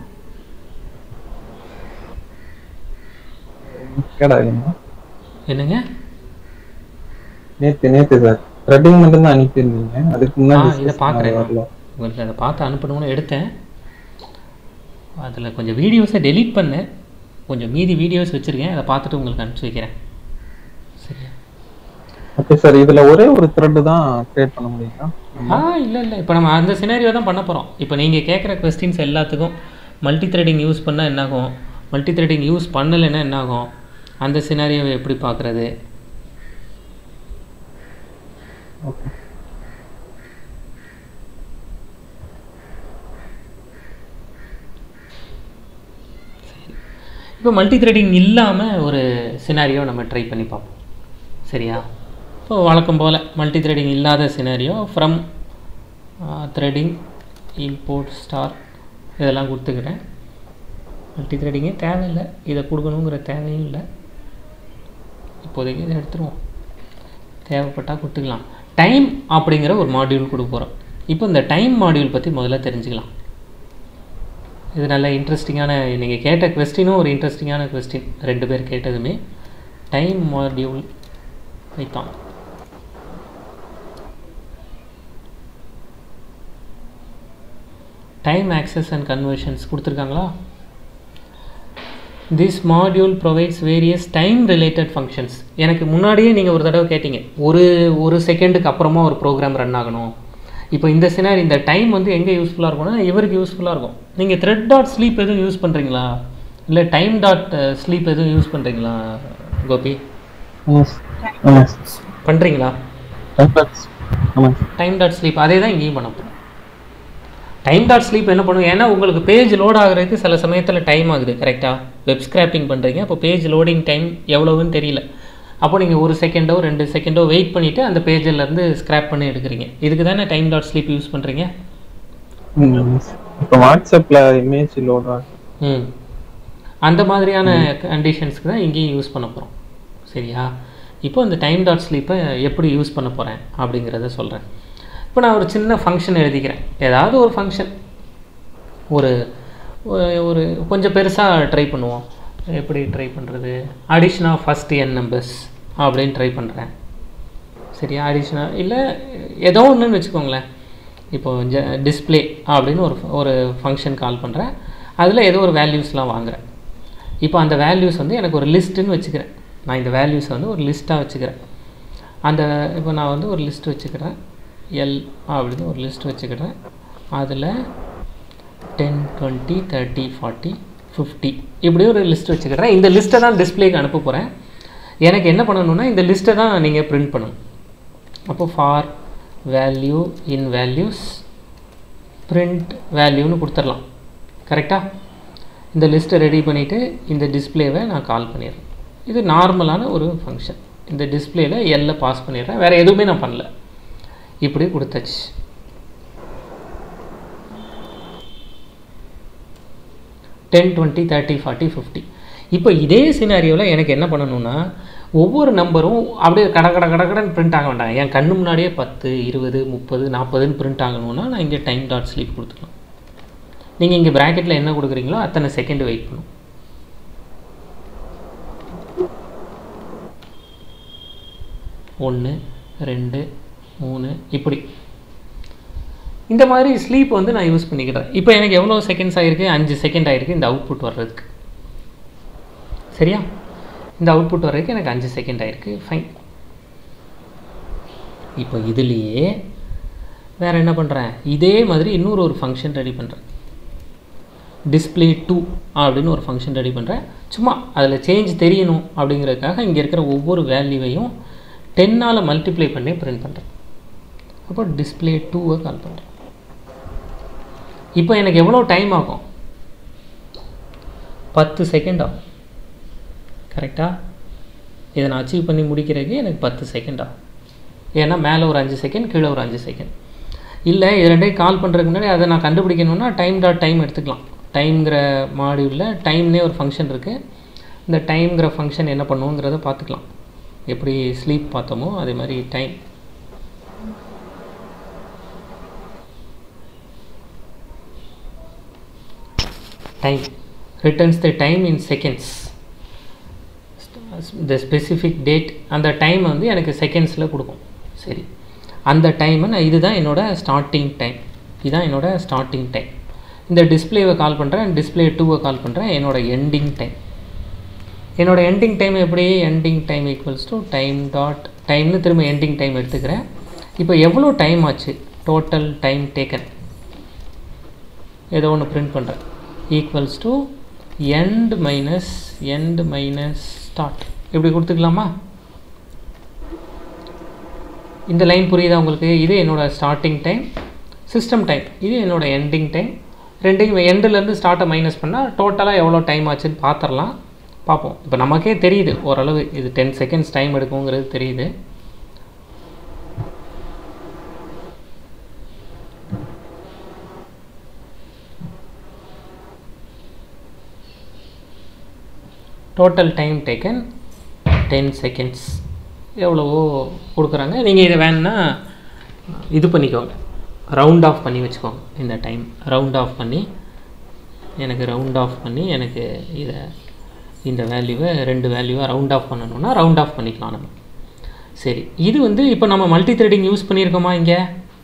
கேடாதீங்க என்னங்க நேத்து நேத்து சார் த்ரெட்டிங் மட்டும் தான் அனுப்பியிருந்தீங்க அதுக்கு ஆ முன்னாடி இதை discussion பார்க்குறேன் வரல உங்களுக்கு அதை பார்த்து அனுப்பணும்னு எடுத்தேன் அதில் கொஞ்சம் வீடியோஸை டெலீட் பண்ணேன் கொஞ்சம் மீதி வீடியோஸ் வச்சுருக்கேன் அதை பார்த்துட்டு உங்களுக்கு அனுப்பிச்சி வைக்கிறேன் சரியா ஓகே சார் இதுல ஒரே ஒரு த்ரெட் தான் கிரியேட் பண்ண முடியுமா ஆ இல்லை இல்லை இப்போ நம்ம அந்த சினாரியோ தான் பண்ண போகிறோம் இப்போ நீங்கள் கேட்குற கொஸ்டின்ஸ் எல்லாத்துக்கும் மல்டி த்ரெடிங் யூஸ் பண்ணால் என்னாகும் மல்டி த்ரெடிங் யூஸ் பண்ணலைன்னா என்னாகும் அந்த சினாரியோவை எப்படி பார்க்குறது ஓகே இப்போ மல்டி த்ரெடிங் இல்லாமல் ஒரு சினாரியோ நம்ம ட்ரை பண்ணி பார்ப்போம் சரியா இப்போ வழக்கம் போல் மல்டி த்ரெடிங் இல்லாத scenario from threading import star இதெல்லாம் கொடுத்துக்கிறேன் மல்டி த்ரெடிங்கே தேவையில்லை இதை கொடுக்கணுங்கிற தேவையும் இல்லை இப்போதைக்கு இதை எடுத்துருவோம் தேவைப்பட்டால் கொடுத்துக்கலாம் டைம் அப்படிங்கிற ஒரு மாடியூல் கொடுக்க போகிறோம் இப்போ இந்த டைம் மாடியூல் பற்றி முதல்ல தெரிஞ்சுக்கலாம் இது நல்ல இன்ட்ரெஸ்டிங்கான நீங்கள் கேட்ட கொஸ்டினும் ஒரு இன்ட்ரெஸ்டிங்கான கொஸ்டின் ரெண்டு பேர் கேட்டதுமே time module python time access and conversions கொடுத்துருக்காங்களா this module provides various time related functions எனக்கு முன்னாடியே நீங்கள் ஒரு தடவை கேட்டீங்க ஒரு ஒரு செகண்டுக்கு அப்புறமா ஒரு ப்ரோக்ராம் ரன் ஆகணும் இப்போ இந்த சினாரி இந்த டைம் வந்து எங்கே யூஸ்ஃபுல்லாக இருக்கும்னா இவருக்கு யூஸ்ஃபுல்லாக இருக்கும் நீங்கள் த்ரெட் டாட் ஸ்லீப் எதுவும் யூஸ் பண்ணுறீங்களா இல்லை டைம் டாட் ஸ்லீப் எதுவும் யூஸ் பண்ணுறீங்களா கோபி ஆமாம் சார் ஆமாம் சார் பண்ணுறீங்களா Complex. ஆமாம் சார் டைம் டாட் ஸ்லீப் அதே தான் இங்கேயும் பண்ண போகிறோம் டைம் டாட் ஸ்லீப் என்ன பண்ணும் ஏன்னா உங்களுக்கு பேஜ் லோட் ஆகுறதுக்கு சில சமயத்தில் டைம் ஆகுது கரெக்டாக வெப் ஸ்கிராப்பிங் பண்ணுறீங்க அப்போ பேஜ் லோடிங் டைம் எவ்வளவுன்னு தெரியல அப்போ நீங்கள் ஒரு செகண்டோ ரெண்டு செகண்டோ வெயிட் பண்ணிவிட்டு அந்த பேஜில் இருந்து ஸ்கிராப் பண்ணி எடுக்கிறீங்க இதுக்கு தானே டைம் டாட் ஸ்லீப் யூஸ் பண்ணுறீங்க ம், ஆமாம் சார் இப்போ வாட்ஸ்அப்பில் இமேஜ் லோட் ஆகும் ம் அந்த மாதிரியான கண்டிஷன்ஸ்க்கு தான் இங்கேயும் யூஸ் பண்ண போகிறோம் சரியா இப்போ இந்த டைம் டாட் ஸ்லீப்பை எப்படி யூஸ் பண்ண போகிறேன் அப்படிங்கிறத சொல்கிறேன் இப்போ நான் ஒரு சின்ன ஃபங்க்ஷன் எழுதிக்கிறேன் ஏதாவது ஒரு ஃபங்க்ஷன் ஒரு ஒரு- ஒரு கொஞ்சம் பெருசாக ட்ரை பண்ணுவோம் எப்படி ட்ரை பண்ணுறது addition of first N numbers அப்படின்னு ட்ரை பண்ணுறேன் சரியா அடிஷனாக இல்லை ஏதோ ஒன்றுன்னு வச்சுக்கோங்களேன் இப்போ ஜ டிஸ்ப்ளே அப்படின்னு ஒரு ஒரு ஃபங்க்ஷன் கால் பண்ணுறேன் அதில் ஏதோ ஒரு வேல்யூஸ்லாம் வாங்குறேன் இப்போ அந்த வேல்யூஸ் வந்து எனக்கு ஒரு லிஸ்ட்டுன்னு வச்சுக்கிறேன் நான் இந்த வேல்யூஸை வந்து ஒரு லிஸ்ட்டாக வச்சுக்கிறேன் அந்த இப்போ நான் வந்து ஒரு லிஸ்ட் வச்சுக்கிறேன் எல் அப்படின்னு ஒரு லிஸ்ட் வச்சுக்கிறேன் அதில் ten twenty thirty forty fifty இப்படி ஒரு லிஸ்ட் வச்சுக்கிறேன் இந்த லிஸ்ட்டை தான் டிஸ்ப்ளேக்கு அனுப்ப போகிறேன் எனக்கு என்ன பண்ணணும்னா இந்த லிஸ்ட்டை தான் நீங்கள் பிரிண்ட் பண்ணணும் அப்போ for value in values print வேல்யூன்னு கொடுத்துடலாம் கரெக்டாக இந்த லிஸ்ட்டை ரெடி பண்ணிவிட்டு இந்த டிஸ்ப்ளேவை நான் கால் பண்ணிடுறேன் இது நார்மலான ஒரு ஃபங்க்ஷன் இந்த டிஸ்ப்ளேல எல்ல பாஸ் பண்ணிடுறேன் வேறு எதுவுமே நான் பண்ணல இப்படி கொடுத்தாச்சு ten twenty thirty forty fifty இப்போ இதே சினாரியோவில் எனக்கு என்ன பண்ணணும்னா ஒவ்வொரு நம்பரும் அப்படியே கட கட கட கடன்னு பிரிண்ட் ஆக வேண்டாம் என் கண்ணு முன்னாடியே பத்து இருபது முப்பது நாற்பதுன்னு பிரிண்ட் ஆகணும்னா நான் இங்கே டைம் டாட் ஸ்லீப் கொடுத்துக்கலாம் நீங்கள் இங்கே ப்ராக்கெட்டில் என்ன கொடுக்குறீங்களோ அத்தனை செகண்ட் வெயிட் பண்ணும் ஒன்று ரெண்டு மூணு இப்படி இந்த மாதிரி ஸ்லீப் வந்து நான் யூஸ் பண்ணிக்கிறேன் இப்போ எனக்கு எவ்வளோ செகண்ட்ஸ் ஆகிருக்கு அஞ்சு செகண்ட் ஆகிருக்கு இந்த அவுட்புட் வர்றதுக்கு சரியா இந்த அவுட்புட் வர்றதுக்கு எனக்கு அஞ்சு செகண்ட் ஆகிருக்கு ஃபைன் இப்போ இதுலேயே வேறு என்ன பண்ணுறேன் இதே மாதிரி இன்னொரு ஒரு ஃபங்க்ஷன் ரெடி பண்ணுறேன் டிஸ்ப்ளே டூ அப்படின்னு ஒரு ஃபங்க்ஷன் ரெடி பண்ணுறேன் சும்மா அதில் சேஞ்ச் தெரியணும் அப்படிங்கிறதுக்காக இங்கே இருக்கிற ஒவ்வொரு வேல்யூவையும் டென்னால் மல்டிப்ளை பண்ணி பிரிண்ட் பண்ணுறேன் அப்போ டிஸ்ப்ளே டூவை கால் பண்ணுறேன் இப்போ எனக்கு எவ்வளோ டைம் ஆகும் பத்து செகண்ட் ஆகும் கரெக்டாக இதை நான் அச்சீவ் பண்ணி முடிக்கிறதுக்கு எனக்கு பத்து செகண்ட் ஆகும் ஏன்னா மேலே ஒரு அஞ்சு செகண்ட் கீழே ஒரு அஞ்சு செகண்ட் இல்லை இது ரெண்டையும் கால் பண்ணுறதுக்கு முன்னாடி அதை நான் கண்டுபிடிக்கணும்னா டைம் டாட் டைம் எடுத்துக்கலாம் டைம்ங்கிற மாடியூலில் டைம்னே ஒரு ஃபங்க்ஷன் இருக்குது இந்த டைம்ங்கிற ஃபங்க்ஷன் என்ன பண்ணுவோங்கிறத பார்த்துக்கலாம் எப்படி ஸ்லீப் பார்த்தோமோ அதே மாதிரி time time returns the time in seconds the specific date அந்த டைம் வந்து எனக்கு செகண்ட்ஸில் கொடுக்கும் சரி அந்த டைமை நான் இதுதான் என்னோட ஸ்டார்டிங் டைம் இதுதான் என்னோட ஸ்டார்டிங் டைம் இந்த டிஸ்பிளேவை கால் பண்ணுறேன் டிஸ்பிளே டூவை கால் பண்ணுறேன் என்னோட எண்டிங் டைம் என்னோட எண்டிங் டைம் எப்படி ending time equals to time dot டைம்னு திரும்ப எண்டிங் டைம் எடுத்துக்கிறேன் இப்போ எவ்வளோ டைம் ஆச்சு டோட்டல் டைம் டேக்கன் ஏதோ ஒன்று பிரிண்ட் பண்ணுறேன் equals to end minus end minus start இப்படி கொடுத்துக்கலாமா இந்த லைன் புரியுதா உங்களுக்கு இது என்னோட ஸ்டார்டிங் டைம் சிஸ்டம் டைம் இது என்னோட எண்டிங் டைம் ரெண்டையும் எண்டுலேருந்து ஸ்டார்ட்டை மைனஸ் பண்ணால் டோட்டலாக எவ்வளோ டைம் ஆச்சுன்னு பார்த்துடலாம் பார்ப்போம் இப்போ நமக்கே தெரியுது ஓரளவு இது டென் செகண்ட்ஸ் டைம் எடுக்குங்கிறது தெரியுது total time taken ten seconds எவ்வளவோ கொடுக்குறாங்க நீங்கள் இதை வேணும்னா இது பண்ணிக்கோங்க ரவுண்ட் ஆஃப் பண்ணி வச்சுக்கோங்க இந்த டைம் ரவுண்ட் ஆஃப் பண்ணி எனக்கு ரவுண்ட் ஆஃப் பண்ணி எனக்கு இதை இந்த வேல்யூவை ரெண்டு வேல்யூவை ரவுண்ட் ஆஃப் பண்ணணும்னா ரவுண்ட் ஆஃப் பண்ணிக்கலாம் நம்ம சரி இது வந்து இப்போ நம்ம மல்டி த்ரெடிங் யூஸ் பண்ணியிருக்கோமா இங்கே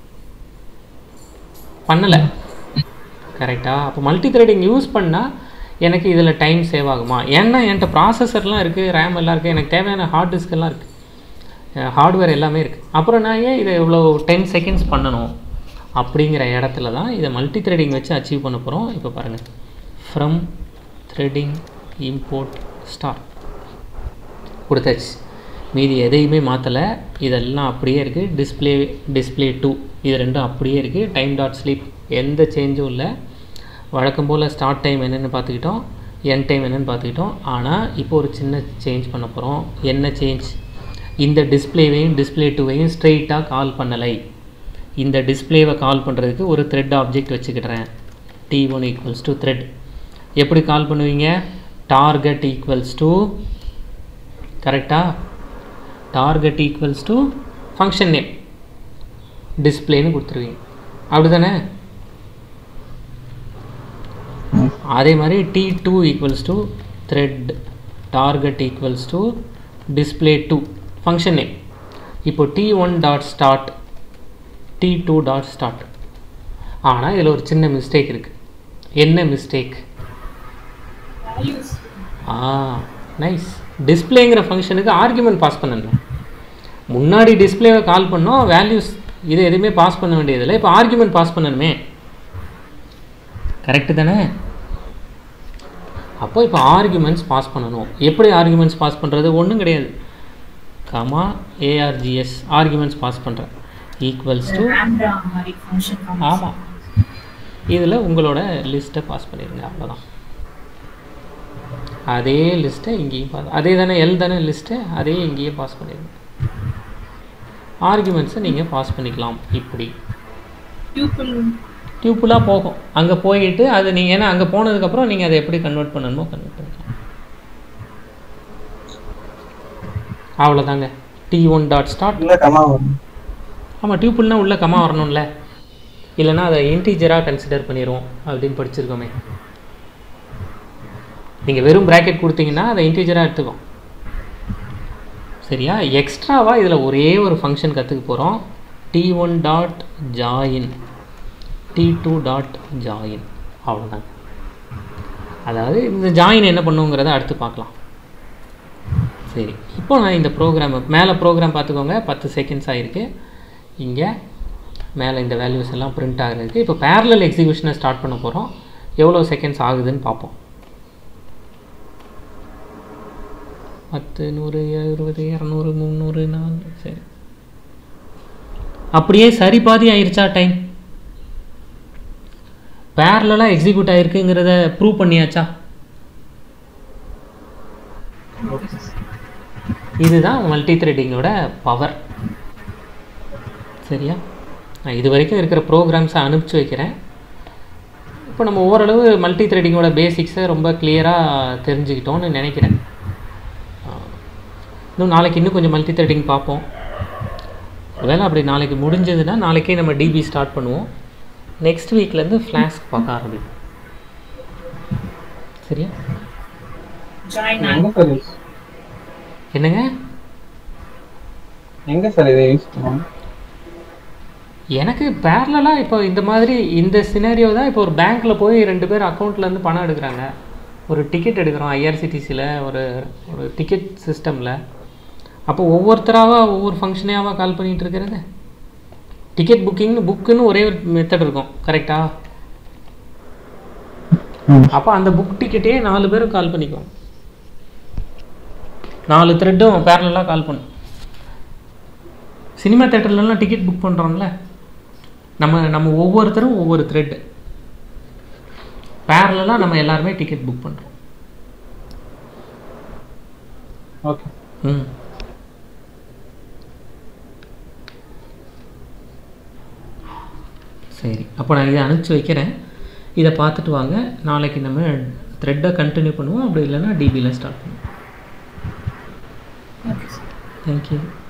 பண்ணலை கரெக்டாக அப்போ மல்டி த்ரெடிங் யூஸ் பண்ணால் எனக்கு இதில் டைம் சேவ் ஆகுமா ஏன்னா என்கிட்ட ப்ராசஸர்லாம் இருக்குது ரேம் எல்லாம் இருக்குது எனக்கு தேவையான ஹார்ட் டிஸ்க் எல்லாம் இருக்குது ஹார்ட்வேர் எல்லாமே இருக்குது அப்புறம் நான் ஏன் இதை இவ்வளோ டென் செகண்ட்ஸ் பண்ணணும் அப்படிங்கிற இடத்துல தான் இதை மல்டி த்ரெடிங் வச்சு அச்சீவ் பண்ண போகிறோம் இப்போ பாருங்கள் ஃப்ரம் த்ரெடிங் இம்போர்ட் ஸ்டார் கொடுத்தாச்சு மீதி எதையுமே மாற்றலை இதெல்லாம் அப்படியே இருக்குது டிஸ்பிளே டிஸ்பிளே டூ இது ரெண்டும் அப்படியே இருக்குது டைம் டாட் ஸ்லீப் எந்த சேஞ்சும் இல்லை வழக்கம் போல் ஸ்டார்ட் டைம் என்னென்னு பார்த்துக்கிட்டோம் என் டைம் என்னென்னு பார்த்துக்கிட்டோம் ஆனால் இப்போ ஒரு சின்ன சேஞ்ச் பண்ண போகிறோம் என்ன சேஞ்ச் இந்த டிஸ்பிளேவையும் டிஸ்பிளே டூவையும் ஸ்ட்ரெயிட்டாக கால் பண்ணலை இந்த டிஸ்பிளேவை கால் பண்ணுறதுக்கு ஒரு த்ரெட் ஆப்ஜெக்ட் வச்சுக்கிட்டுறேன் T one equals to thread எப்படி கால் பண்ணுவீங்க டார்கெட் ஈக்குவல்ஸ் டு கரெக்டாக target equals to function name டிஸ்பிளேன்னு கொடுத்துருவீங்க அப்படி தானே அதே மாதிரி T two equals to thread target equals to display two function name இப்போ T one dot start T two dot start ஆனால் இதில் ஒரு சின்ன மிஸ்டேக் இருக்குது என்ன மிஸ்டேக் ஆ நைஸ் டிஸ்பிளேங்கிற ஃபங்க்ஷனுக்கு ஆர்குமெண்ட் பாஸ் பண்ணணும் முன்னாடி டிஸ்பிளேவை கால் பண்ணோம் வேல்யூஸ் இது எதுவுமே பாஸ் பண்ண வேண்டியதில்லை இப்போ ஆர்குமெண்ட் பாஸ் பண்ணணுமே கரெக்டு தானே அப்போ இப்போ ஆர்குமெண்ட்ஸ் பாஸ் பண்ணணும் எப்படி ஆர்குமெண்ட்ஸ் பாஸ் பண்ணுறது ஒன்றும் கிடையாது கமா ஏஆர்ஜிஎஸ் ஆர்குமெண்ட்ஸ் பாஸ் பண்ணுறேன் ஈக்குவல்ஸ் டு lambda மாதிரி function ஆமாம் இதில் உங்களோட லிஸ்ட்டை பாஸ் பண்ணிடுங்க அவ்வளோதான் அதே லிஸ்ட்டை இங்கேயும் பாஸ் அதே தானே எல் தானே லிஸ்ட்டு அதே இங்கேயும் பாஸ் பண்ணிடுங்க ஆர்குமெண்ட்ஸை நீங்கள் பாஸ் பண்ணிக்கலாம் இப்படி tuple டியூப்புலாக போகும் அங்கே போயிட்டு அது நீங்கள் ஏன்னா அங்கே போனதுக்கப்புறம் நீங்கள் அதை எப்படி கன்வெர்ட் பண்ணணுமோ கன்வெர்ட் பண்ணிக்கலாம் அவ்வளோதாங்க டி ஒன் டாட் ஸ்டார்ட் இல்ல கமா வரும் ஆமாம் டியூப்புல்னால் உள்ளே கமா வரணும்ல இல்லைன்னா அதை இன்டீஜராக கன்சிடர் பண்ணிடுவோம் அப்படின்னு படிச்சிருக்கோமே நீங்கள் வெறும் ப்ராக்கெட் கொடுத்தீங்கன்னா அதை இன்டீஜராக எடுத்துக்கும் சரியா எக்ஸ்ட்ராவாக இதில் ஒரே ஒரு ஃபங்க்ஷன் கற்றுக்க போகிறோம் T one dot join T two dot join அவ்வளோதாங்க அதாவது இந்த ஜாயின் என்ன பண்ணுங்கிறத அடுத்து பார்க்கலாம் சரி இப்போ நான் இந்த ப்ரோக்ராம் மேலே ப்ரோக்ராம் பார்த்துக்கோங்க பத்து செகண்ட்ஸ் ஆகிருக்கு இங்கே மேலே இந்த வேல்யூஸ் எல்லாம் பிரிண்ட் ஆகிறதுக்கு இப்போ parallel எக்ஸிக்யூஷனை ஸ்டார்ட் பண்ண போகிறோம் எவ்வளோ செகண்ட்ஸ் ஆகுதுன்னு பார்ப்போம் பத்து நூறு இருபது இரநூறு முந்நூறு நானூறு சரி அப்படியே சரி பாதி ஆயிருச்சா டைம் பேரலாக எக்ஸிக்யூட் ஆயிருக்குங்கிறத ப்ரூவ் பண்ணியாச்சா இதுதான் மல்டி த்ரெட்டிங்கோட பவர் சரியா நான் இது வரைக்கும் இருக்கிற ப்ரோக்ராம்ஸை அனுப்பிச்சி வைக்கிறேன் இப்போ நம்ம ஓரளவு மல்டி த்ரெட்டிங்கோட பேசிக்ஸை ரொம்ப கிளியராக தெரிஞ்சுக்கிட்டோம்னு நினைக்கிறேன் ஆ, இன்னும் நாளைக்கு இன்னும் கொஞ்சம் மல்டி த்ரெட்டிங் பார்ப்போம் ஒருவேளை அப்படி நாளைக்கு முடிஞ்சதுன்னா நாளைக்கே நம்ம டிபி ஸ்டார்ட் பண்ணுவோம் நெக்ஸ்ட் வீக்லேருந்து ஃப்ளாஸ்க் பார்க்க ஆரம்பிப்போம் சரியா ஜாயின் எங்க சார் யூஸ் என்னங்க எங்க சார் இதை யூஸ் பண்ணுவாங்க எனக்கு பேரலாக இப்போ இந்த மாதிரி இந்த சினாரியோ தான் இப்போ ஒரு பேங்க்கில் போய் ரெண்டு பேர் அக்கௌண்ட்லேருந்து பணம் எடுக்கிறாங்க ஒரு டிக்கெட் எடுக்கிறோம் ஐஆர்சிடிசியில் ஒரு ஒரு டிக்கெட் சிஸ்டமில் அப்போ ஒவ்வொருத்தராவா ஒவ்வொரு ஃபங்க்ஷனையாவா கால் பண்ணிகிட்டு இருக்கிறது டிக்கெட் புக்கிங் புக்குன்னு ஒரே ஒரு மெத்தட் இருக்கும் கரெக்டா அப்போ அந்த புக் டிக்கெட்டே நாலு பேரும் கால் பண்ணிக்குவோம் நாலு த்ரெட்டும் பேரலாக கால் பண்ணும் சினிமா தேட்டர்லலாம் டிக்கெட் புக் பண்ணுறோம்ல நம்ம நம்ம ஒவ்வொருத்தரும் ஒவ்வொரு த்ரெட் பேரலாக நம்ம எல்லாருமே டிக்கெட் புக் பண்ணுறோம் ஓகே ம் சரி அப்போ நான் இதை அனுப்பிச்சி வைக்கிறேன் இதை பார்த்துட்டு வாங்க நாளைக்கு நம்ம த்ரெட்டை கண்டினியூ பண்ணுவோம் அப்படி இல்லைன்னா டிபியில் ஸ்டார்ட் பண்ணுவோம் ஓகே சார் தேங்க்யூ